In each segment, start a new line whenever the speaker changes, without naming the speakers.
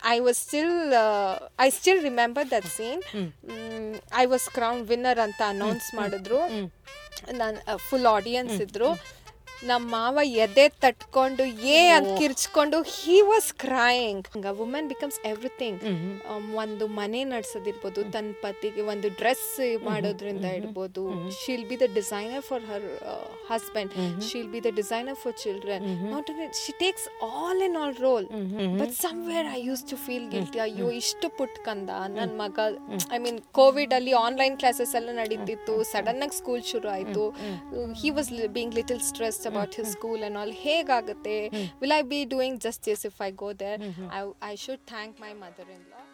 I was still, uh, I still remember that scene. Mm, I was crown winner ಅಂತ announce ಮಾಡಿದ್ರು ನಾನು full audience ಇದ್ರು ನಮ್ಮ ಮಾವ ಎದೆ ತಟ್ಕೊಂಡು ಏ ಅಂತ ಕಿರ್ಚ್ಕೊಂಡು he was crying women becomes everything ಒಂದು ಮನೆ ನಡ್ಸೋದಿರ್ಬೋದು ತನ್ನ ಪತಿಗೆ ಒಂದು ಡ್ರೆಸ್ ಮಾಡೋದ್ರಿಂದ ಇರ್ಬೋದು she'll be the designer for her husband she'll be the designer for children not she takes all in all role but somewhere I use to feel guilty ಅಯ್ಯೋ ಇಷ್ಟು ಪುಟ್ಕಂದ ನನ್ನ ಮಗ ಐ ಮೀನ್ ಕೋವಿಡ್ ಅಲ್ಲಿ online classes ಎಲ್ಲ ನಡೀತಿತ್ತು sudden ಆಗಿ school ಶುರು ಆಯ್ತು he was being little stressed about his school and all ಹೇಗಾಗುತ್ತೆ will I be doing justice if I go there I I should thank my mother in law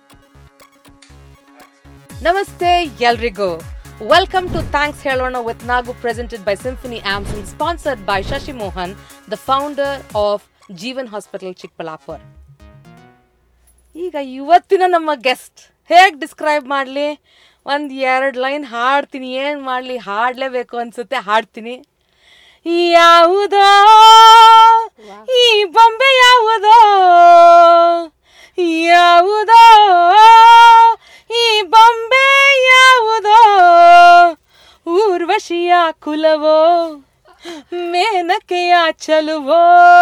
namaste ಎಲ್ರಿಗೂ welcome to thanks ಹೇಳೋಣ with Nagu presented by Symphony Amson sponsored by Shashi Mohan the founder of Jeevan hospital Chikkaballapura ಈಗ ಇವತ್ತಿನ ನಮ್ಮ guest ಹೇಗೆ describe ಮಾಡಲಿ ಒಂದು ಎರಡು line ಹಾಡ್ತೀನಿ ಏನು ಮಾಡಲಿ ಹಾಡಲೇಬೇಕು ಅನ್ಸುತ್ತೆ ಹಾಡ್ತೀನಿ ಯಾವುದೋ ಈ ಬೊಂಬೆ ಯಾವುದೋ ಯಾವುದೋ ಈ ಬೊಂಬೆ ಯಾವುದೋ ಊರ್ವಶಿಯ ಕುಲವೋ ಮೇನಕೆಯ ಚಲುವೋ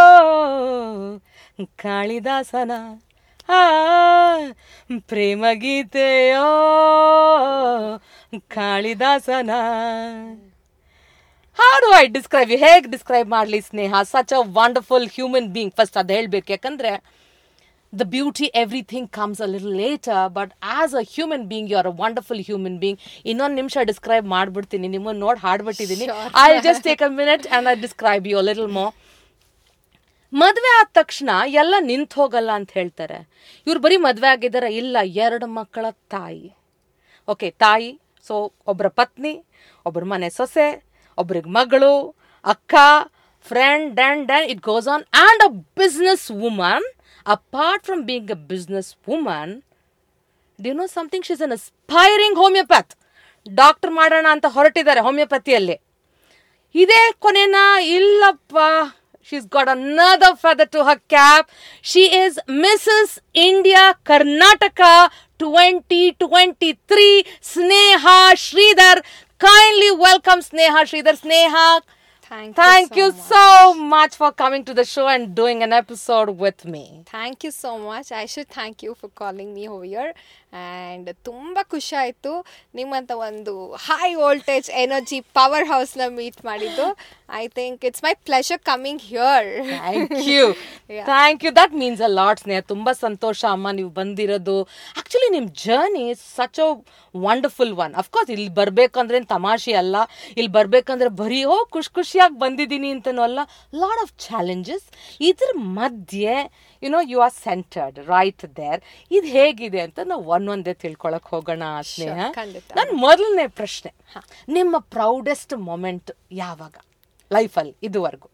ಕಾಳಿದಾಸನ ಆ ಪ್ರೇಮ ಗೀತೆಯೋ ಕಾಳಿದಾಸನ how do I describe you ಹೇಗೆ ಡಿಸ್ಕ್ರೈಬ್ ಮಾಡಲಿ Sneha such a wonderful human being first ಅದು ಹೇಳ್ಬೇಕು ಯಾಕಂದ್ರೆ the beauty everything comes a little later but as a human being you are a wonderful human being ಇನ್ನೊಂದು ನಿಮಿಷ ಡಿಸ್ಕ್ರೈಬ್ ಮಾಡ್ಬಿಡ್ತೀನಿ ನಿಮ್ಮನ್ನು ನೋಡಿ ಹಾಡ್ಬಿಟ್ಟಿದ್ದೀನಿ I just take a minute and I describe you little more ಮದುವೆ ಆದ ತಕ್ಷಣ ಎಲ್ಲ ನಿಂತು ಹೋಗಲ್ಲ ಅಂತ ಹೇಳ್ತಾರೆ ಇವ್ರು ಬರೀ ಮದುವೆ ಆಗಿದ್ದಾರೆ ಇಲ್ಲ ಎರಡು ಮಕ್ಕಳ ತಾಯಿ ಓಕೆ ತಾಯಿ ಸೊ ಒಬ್ಬರ ಪತ್ನಿ ಒಬ್ಬರ ಮನೆ ಸೊಸೆ ಒಬ್ರಿಗೆ ಮಗಳು ಅಕ್ಕ friend and and it goes on and a business woman apart from being a business woman ಡಿ know something she's an aspiring homeopath doctor ಮಾಡೋಣ ಅಂತ ಹೊರಟಿದ್ದಾರೆ ಹೋಮಿಯೋಪತಿಯಲ್ಲಿ ಇದೇ ಕೊನೆನಾ ಇಲ್ಲಪ್ಪ she's got another feather to her cap she is Mrs India Karnataka twenty twenty three Sneha Sridhar kindly welcome Sneha Sridhar Sneha
Thank you
Thank
so
you
much.
so much for coming to the show and doing an episode with me.
Thank you so much I should thank you for calling me over here and ತುಂಬ ಖುಷಿ ಆಯಿತು ನಿಮ್ಮಂಥ ಒಂದು high voltage energy power ಹೌಸ್ನ meet ಮಾಡಿದ್ದು I think it's my pleasure coming here
thank you
Yeah.
Thank you that means a lot Sneha ತುಂಬಾ ಸಂತೋಷ ಅಮ್ಮ ನೀವು ಬಂದಿರೋದು ಆಕ್ಚುಲಿ ನಿಮ್ journey such a wonderful one of course ಇಲ್ಲಿ ಬರ್ಬೇಕಂದ್ರೆ ಏನ್ ತಮಾಷೆ ಅಲ್ಲ ಇಲ್ಲಿ ಬರ್ಬೇಕಂದ್ರೆ ಬರೀ ಓ ಖುಷಿ ಖುಷಿಯಾಗಿ ಬಂದಿದ್ದೀನಿ ಅಂತನೂ ಅಲ್ಲ ಲಾಟ್ ಆಫ್ ಚಾಲೆಂಜಸ್ ಇದ್ರ ಮಧ್ಯೆ you know you are centred right there ಇದು ಹೇಗಿದೆ ಅಂತ ನಾವು ಒಂದೊಂದೇ ತಿಳ್ಕೊಳಕ್ ಹೋಗೋಣ ಸ್ನೇಹ
ಖಂಡಿತ.
ನನ್ನ ಮೊದಲನೇ ಪ್ರಶ್ನೆ ನಿಮ್ಮ ಪ್ರೌಡೆಸ್ಟ್ ಮೊಮೆಂಟ್ ಯಾವಾಗ ಲೈಫಲ್ಲಿ ಇದುವರೆಗೂ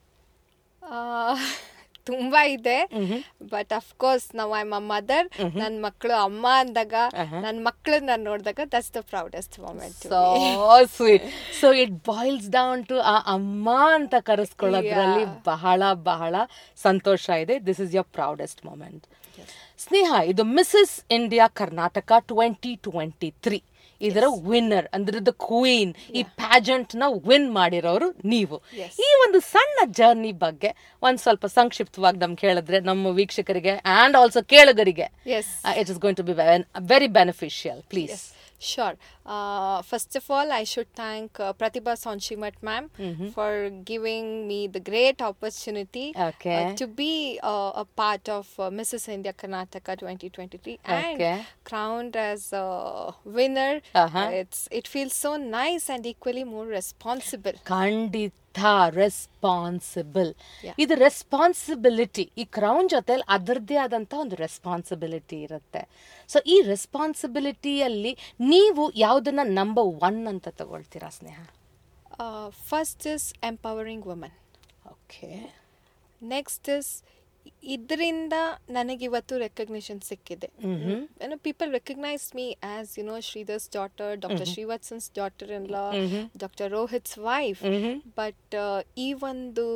ತುಂಬ ಇದೆ ಬಟ್ ಅಫ್ಕೋರ್ಸ್ ನಾವು ಐ ಮ ಮದರ್ ನನ್ನ ಮಕ್ಕಳು ಅಮ್ಮ ಅಂದಾಗ ನನ್ನ ಮಕ್ಕಳು ನಾನು ನೋಡಿದಾಗ that's the proudest moment
so sweet so it boils down to ಆ ಅಮ್ಮ ಅಂತ ಕರೆಸ್ಕೊಳ್ಳೋದ್ರಲ್ಲಿ ಬಹಳ ಬಹಳ ಸಂತೋಷ ಇದೆ this is your proudest moment Sneha ಇದು Mrs India Karnataka twenty twenty three ಇದರ ವಿನ್ನರ್ ಅಂದ್ರೆ ದ ಕ್ವೀನ್ ಈ ಪ್ಯಾಜೆಂಟ್ ನ ವಿನ್ ಮಾಡಿರೋರು ನೀವು
Yes.
ಈ ಒಂದು ಸಣ್ಣ ಜರ್ನಿ ಬಗ್ಗೆ ಒಂದ್ ಸ್ವಲ್ಪ ಸಂಕ್ಷಿಪ್ತವಾಗಿ ನಮ್ಗೆ ಹೇಳಿದ್ರೆ ನಮ್ಮ ವೀಕ್ಷಕರಿಗೆ ಅಂಡ್ ಆಲ್ಸೋ ಕೇಳುಗರಿಗೆ
yes
it is going to be very beneficial please
Sure. Uh, first of all, I should thank uh, Pratibha Sonchimat ma'am for giving me the great opportunity
Okay.
uh, to be uh, a part of uh, Mrs. India Karnataka 2023
Okay.
and crowned as a winner.
Uh-huh.
it's it feels so nice and equally more responsible.
ಖಂಡಿತ responsible
Yeah.
ಇದು responsibility ಈ crown ಜೊತೆಲಿ ಅದರದ್ದೇ ಆದಂತ ಒಂದು responsibility ಇರುತ್ತೆ so ಈ ರೆಸ್ಪಾನ್ಸಿಬಿಲಿಟಿಯಲ್ಲಿ ನೀವು ಯಾವುದನ್ನ ನಂಬರ್ ಒನ್ ಅಂತ ತಗೊಳ್ತೀರಾ Sneha
Uh, first is empowering women.
Okay
next is ಇದರಿಂದ ನನಗಿವತ್ತು ರೆಕಗ್ನಿಷನ್ ಸಿಕ್ಕಿದೆ ಏನೋ people recognise me as you know Sridhar's daughter doctor Srivatsan's daughter in law doctor Rohit's wife but ಈ ಒಂದು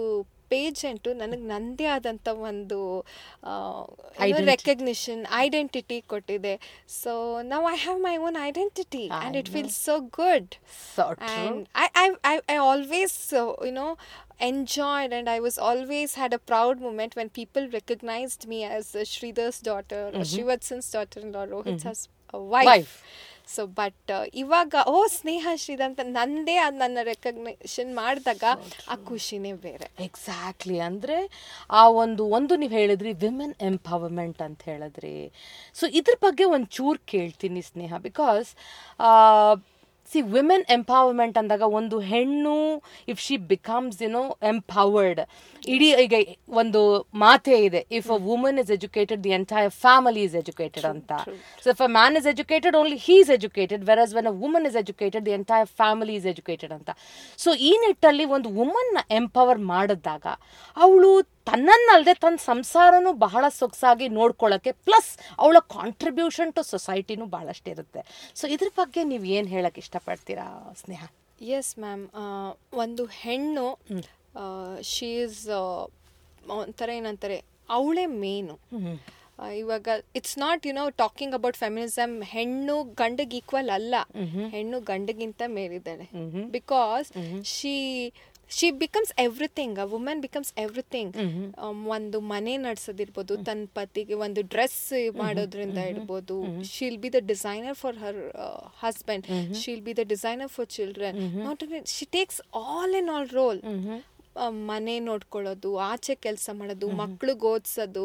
ಪೇಜೆಂಟು ನನಗೆ ನಂದೇ ಆದಂಥ ಒಂದು
Identity.
ರೆಕಗ್ನಿಷನ್ ಐಡೆಂಟಿಟಿ ಕೊಟ್ಟಿದೆ ಸೊ ನಾವು I have my own identity
I
and it
know.
Feels so good
So true.
and I, I, I, I always uh, you know enjoyed and I was always had a proud moment when people recognized me as uh, Sridhar's daughter or Shrivatsan's daughter-in-law Rohit's hus- uh, wife.
Wife.
So but ಇವಾಗ ಓ ಸ್ನೇಹ ಶ್ರೀಧ ಅಂತ ನಂದೇ ಅದು ನನ್ನ recognition ಮಾಡಿದಾಗ ಆ ಖುಷಿನೇ ಬೇರೆ
ಎಕ್ಸಾಕ್ಟ್ಲಿ ಅಂದರೆ ಆ ಒಂದು ಒಂದು ನೀವು ಹೇಳಿದ್ರಿ ವಿಮೆನ್ ಎಂಪವರ್ಮೆಂಟ್ ಅಂತ ಹೇಳಿದ್ರಿ ಸೊ ಇದ್ರ ಬಗ್ಗೆ ಒಂದು ಚೂರು ಕೇಳ್ತೀನಿ Sneha because see women empowerment ಅಂದಾಗ ಒಂದು ಹೆಣ್ಣು if she becomes you know empowered ಇಡೀ ಈಗ ಒಂದು ಮಾತೇ ಇದೆ if a woman is educated the entire family is educated ಅಂತ so if a man is educated only he is educated versus when a woman is educated the entire family is educated ಅಂತ so ಈ ನಿಟ್ಟಲ್ಲಿ ಒಂದು ವುಮನ್ನ empower ಮಾಡಿದಾಗ ಅವಳು ತನ್ನನ್ನಲ್ಲದೆ ತನ್ನ ಸಂಸಾರನೂ ಬಹಳ ಸೊಗಸಾಗಿ ನೋಡ್ಕೊಳ್ಳೋಕ್ಕೆ ಪ್ಲಸ್ ಅವಳ ಕಾಂಟ್ರಿಬ್ಯೂಷನ್ ಟು ಸೊಸೈಟಿನೂ ಭಾಳಷ್ಟಿರುತ್ತೆ ಸೊ ಇದ್ರ ಬಗ್ಗೆ ನೀವು ಏನು ಹೇಳಕ್ಕೆ ಇಷ್ಟಪಡ್ತೀರಾ ಸ್ನೇಹ
ಎಸ್ ಮ್ಯಾಮ್ ಒಂದು ಹೆಣ್ಣು ಶೀ ಈಸ್ ಒಂಥರ ಏನಂತಾರೆ ಅವಳೇ ಮೇನು ಇವಾಗ it's not you know talking about feminism ಹೆಣ್ಣು ಗಂಡಗೆ ಈಕ್ವಲ್ ಅಲ್ಲ ಹೆಣ್ಣು ಗಂಡಗಿಂತ ಮೇಲಿದ್ದಾಳೆ because she she becomes everything a women becomes everything ಒಂದು ಮನೆ ನಡೆಸೋದಿರ್ಬೋದು ತನ್ನ ಪತಿಗೆ ಒಂದು ಡ್ರೆಸ್ ಮಾಡೋದ್ರಿಂದ ಇರ್ಬೋದು she'll be the designer for her husband she'll be the designer for children not she takes all in all role ಮನೆ ನೋಡ್ಕೊಳ್ಳೋದು ಆಚೆ ಕೆಲಸ ಮಾಡೋದು ಮಕ್ಳಿಗೆ ಓದಿಸೋದು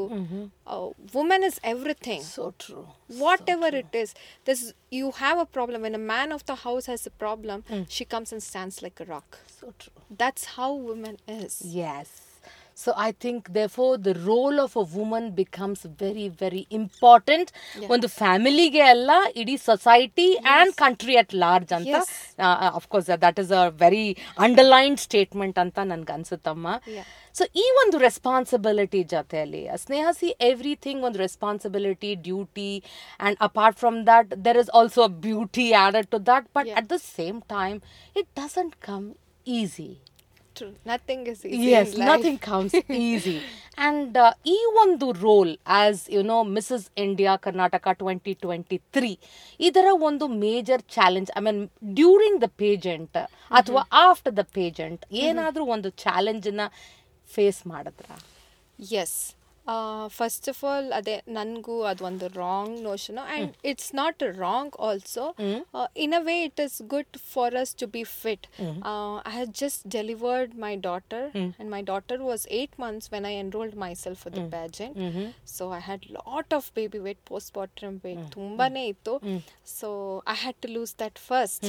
women is everything
so true
whatever it is this you have a problem when a man of the house has a problem she comes and stands like a rock
so true
that's how women is
Yes. So I think therefore the role of a woman becomes very very important ಒಂದು ಫ್ಯಾಮಿಲಿಗೆ ಅಲ್ಲ ಇಡೀ society and country at large ಅಂತ
Yes.
Of course that is a very underlined statement ಅಂತ ನನ್ಗೆ ಅನ್ಸುತ್ತಮ್ಮ
Yeah.
So ಈ ಒಂದು ರೆಸ್ಪಾನ್ಸಿಬಿಲಿಟಿ ಜೊತೆಯಲ್ಲಿ ಸ್ನೇಹ ಸಿ ಎವ್ರಿಥಿಂಗ್ ಒಂದು responsibility duty and apart from that there is also a beauty added to that but
Yeah.
At the same time it doesn't come easy
true nothing is easy
yes
in life.
nothing comes easy and uh, ಈ ಒಂದು role as you know Mrs India Karnataka twenty twenty three ಇದರ ಒಂದು major challenge I mean during the pageant ಅಥವಾ after the pageant ಏನಾದರೂ ಒಂದು ಚಾಲೆಂಜನ್ನ face ಮಾಡಿದ್ರ
yes first of all ಅದೇ ನನಗೂ ಅದೊಂದು wrong notion and it's not wrong also in a way it is good for us to be fit I have just delivered my daughter and my daughter was eight months when I enrolled myself for the pageant so I had lot of baby weight post bottom weight ತುಂಬಾ ಇತ್ತು so I had to lose that first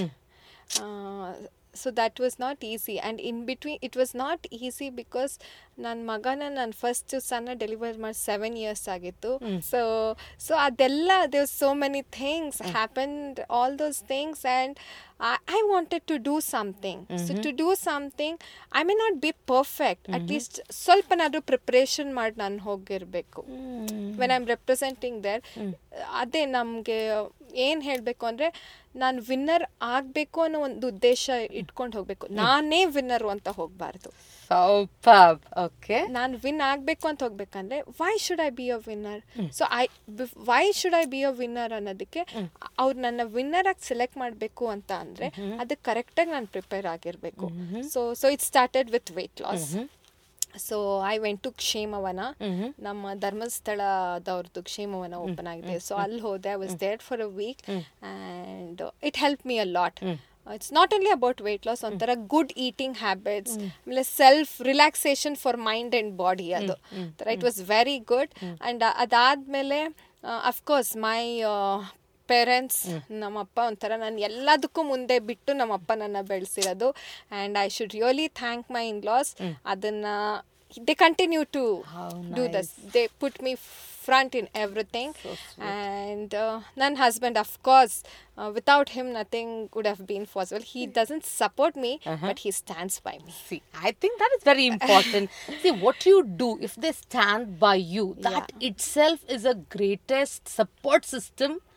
so that was not easy and in between it was not easy because ನನ್ನ ಮಗನ ನಾನು first ಸಣ್ಣ deliver ಮಾಡಿ seven years ಆಗಿತ್ತು so so ಅದೆಲ್ಲ ದೇವ್ so many things happened all those things and I wanted to do something so to do something I may not be perfect at least ಸ್ವಲ್ಪನಾದ್ರೂ preparation ಮಾಡಿ ನಾನು ಹೋಗಿರಬೇಕು when I am representing there ಅದೇ ನಮಗೆ ಏನು ಹೇಳಬೇಕು ಅಂದರೆ ನಾನು ವಿನ್ನರ್ ಆಗಬೇಕು ಅನ್ನೋ ಒಂದು ಉದ್ದೇಶ ಇಟ್ಕೊಂಡು ಹೋಗಬೇಕು ನಾನೇ ವಿನ್ನರು ಅಂತ ಹೋಗಬಾರ್ದು
ಸೂಪರ್ ಓಕೆ
ನಾನು ವಿನ್ ಆಗಬೇಕು ಅಂತ ಹೋಗ್ಬೇಕಂದ್ರೆ why should I be a winner so I why should I be a winner ಅನ್ನೋದಕ್ಕೆ ಅವ್ರು ನನ್ನ ವಿನ್ನರ್ ಆಗಿ ಸೆಲೆಕ್ಟ್ ಮಾಡಬೇಕು ಅಂತ ಅಂದರೆ ಅದಕ್ಕೆ ಕರೆಕ್ಟಾಗಿ ನಾನು ಪ್ರಿಪೇರ್ ಆಗಿರಬೇಕು so so it started with weight loss so I went to Kshemavana ನಮ್ಮ ಧರ್ಮಸ್ಥಳದವ್ರದ್ದು ಕ್ಷೇಮವನ ಓಪನ್ ಆಗಿದೆ ಸೊ ಅಲ್ಲಿ ಹೋದೆ I was there for a week and it help me a lot it's not only about weight loss ಒಂಥರ good eating habits ಆಮೇಲೆ self relaxation for mind and body ಅದು ಥರ it was very good and ಅದಾದಮೇಲೆ of course my parents ನಮ್ಮಪ್ಪ ಒಂಥರ ನಾನು ಎಲ್ಲದಕ್ಕೂ ಮುಂದೆ ಬಿಟ್ಟು ನಮ್ಮಪ್ಪ ನನ್ನ ಬೆಳೆಸಿರೋದು and I should really thank my in laws ಅದನ್ನು they continue to
How
do does they put me front in everything and ನನ್ನ husband of course without him nothing would have been possible he doesn't support me but he stands by me
See, I think that is very important. See, what you do, if they stand by you, that itself is a greatest support system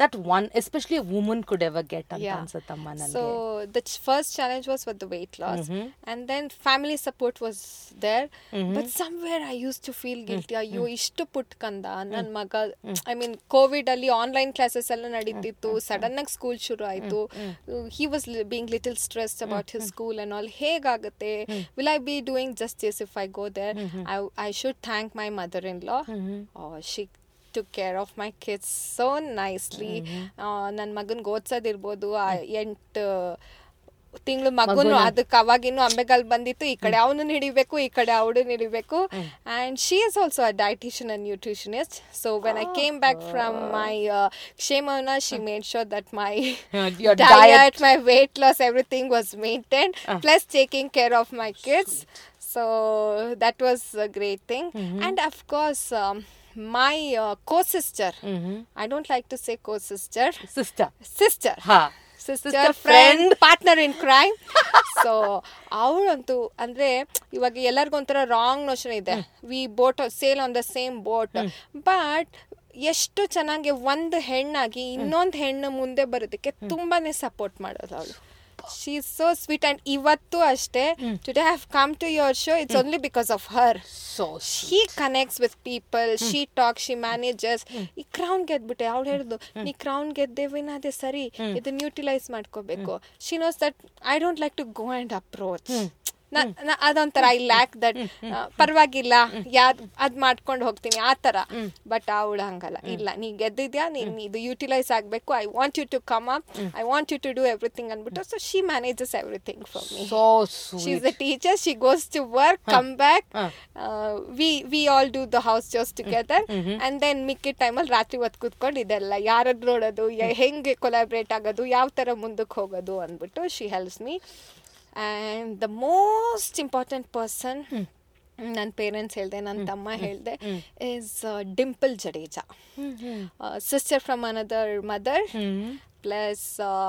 that one especially woman could ever get ಅಂತ ಅನ್ಸುತ್ತಮ್ಮ ನನಗೆ
So the ch- first challenge was with the weight loss, and then family support was there. But somewhere I used to feel guilty. ಅಯ್ಯೋ ಇಷ್ಟು ಪುಟ್ಕಂದ ನನ್ನ ಮಗ I mean Covid ಅಲ್ಲಿ online classes ಎಲ್ಲ ನಡೀತಿತ್ತು ಸಡನ್ ಆಗಿ ಸ್ಕೂಲ್ ಶುರು ಆಯ್ತು he was being little stress about his school and all ಹೇಗಾಗುತ್ತೆ will I be doing justice if I go there I I should thank my mother in law she took care of my kids so nicely ನನ್ನ ಮಗನ್ಗೆ ಓದ್ಸೋದಿರ್ಬೋದು ಆ ಎಂಟು ತಿಂಗಳು ಮಗುನು ಅದಕ್ಕೆ ಅವಾಗಿನ್ನು ಅಂಬೆಗಾಲ್ ಬಂದಿತ್ತು ಈ ಕಡೆ ಅವನು ಹಿಡಿಬೇಕು ಈ ಕಡೆ ಅವಳು ಹಿಡಿಬೇಕು and she is also a dietician and nutritionist so when I came back from my Kshemavana she made sure that my
Your diet.
diet, my weight loss, everything was maintained, plus taking care of my kids. So that was a great thing. And of course, um, my uh, co-sister. I don't like to say co-sister.
Sister
Sister.
ಹಾ
Sister,
Sister,
friend,
friend.
partner in crime. So ಅವಳಂತೂ ಅಂದ್ರೆ ಇವಾಗ ಎಲ್ಲರಿಗೂ ಒಂಥರ wrong notion ಇದೆ we boat sail on the same boat but ಎಷ್ಟು ಚೆನ್ನಾಗಿ ಒಂದು ಹೆಣ್ಣಾಗಿ ಇನ್ನೊಂದು ಹೆಣ್ಣು ಮುಂದೆ ಬರೋದಕ್ಕೆ ತುಂಬಾನೇ ಸಪೋರ್ಟ್ ಮಾಡೋದು ಅವಳು she is so sweet and ಇವತ್ತು ಅಷ್ಟೇ today have come to your show it's only because of her
so
she connects with people she talk she manages ಈ ಕ್ರೌನ್ ಗೆದ್ಬಿಟ್ಟೆ ಅವ್ಳು ಹೇಳಿದ್ಲು ನೀ ಕ್ರೌನ್ ಗೆದ್ದೇವಿನ ಅದೇ ಸರಿ ಇದನ್ನ ಯುಟಿಲೈಸ್ ಮಾಡ್ಕೋಬೇಕು she knows that I don't like to go and approach ಅದೊಂಥರ ಐ ಲ್ಯಾಕ್ ದಟ್ ಪರವಾಗಿಲ್ಲ ಯಾರ್ ಅದ್ ಮಾಡ್ಕೊಂಡು ಹೋಗ್ತೀನಿ ಆ ತರ ಬಟ್ ಅವಳು ಹಂಗಲ್ಲ ಇಲ್ಲ ನೀ ಗೆದ್ದಿದ್ಯಾ ನೀನ್ ಇದು ಯುಟಿಲೈಸ್ ಆಗ್ಬೇಕು I want you to come up I want you to do everything ಅನ್ಬಿಟ್ಟು so she manages everything for me
so
She's a teacher. She goes to work, come back. Uh, we we all do the house chores together, and then ಮಿಕ್ಕಿದ ಟೈಮಲ್ಲಿ ರಾತ್ರಿ ಹೊತ್ತು ಕೂತ್ಕೊಂಡು ಇದೆಲ್ಲ ಯಾರದ್ ನೋಡೋದು ಯ- ಹೆಂಗೆ ಕೊಲಾಬ್ರೇಟ್ ಆಗೋದು ಯಾವ ಥರ ಮುಂದಕ್ಕೆ ಹೋಗೋದು ಅಂದ್ಬಿಟ್ಟು she helps me and the most important person ನನ್ನ ಪೇರೆಂಟ್ಸ್ ಹೇಳಿದೆ ನನ್ನ ತಮ್ಮ ಹೇಳಿದೆ is Dimple Jadeja sister from another mother plus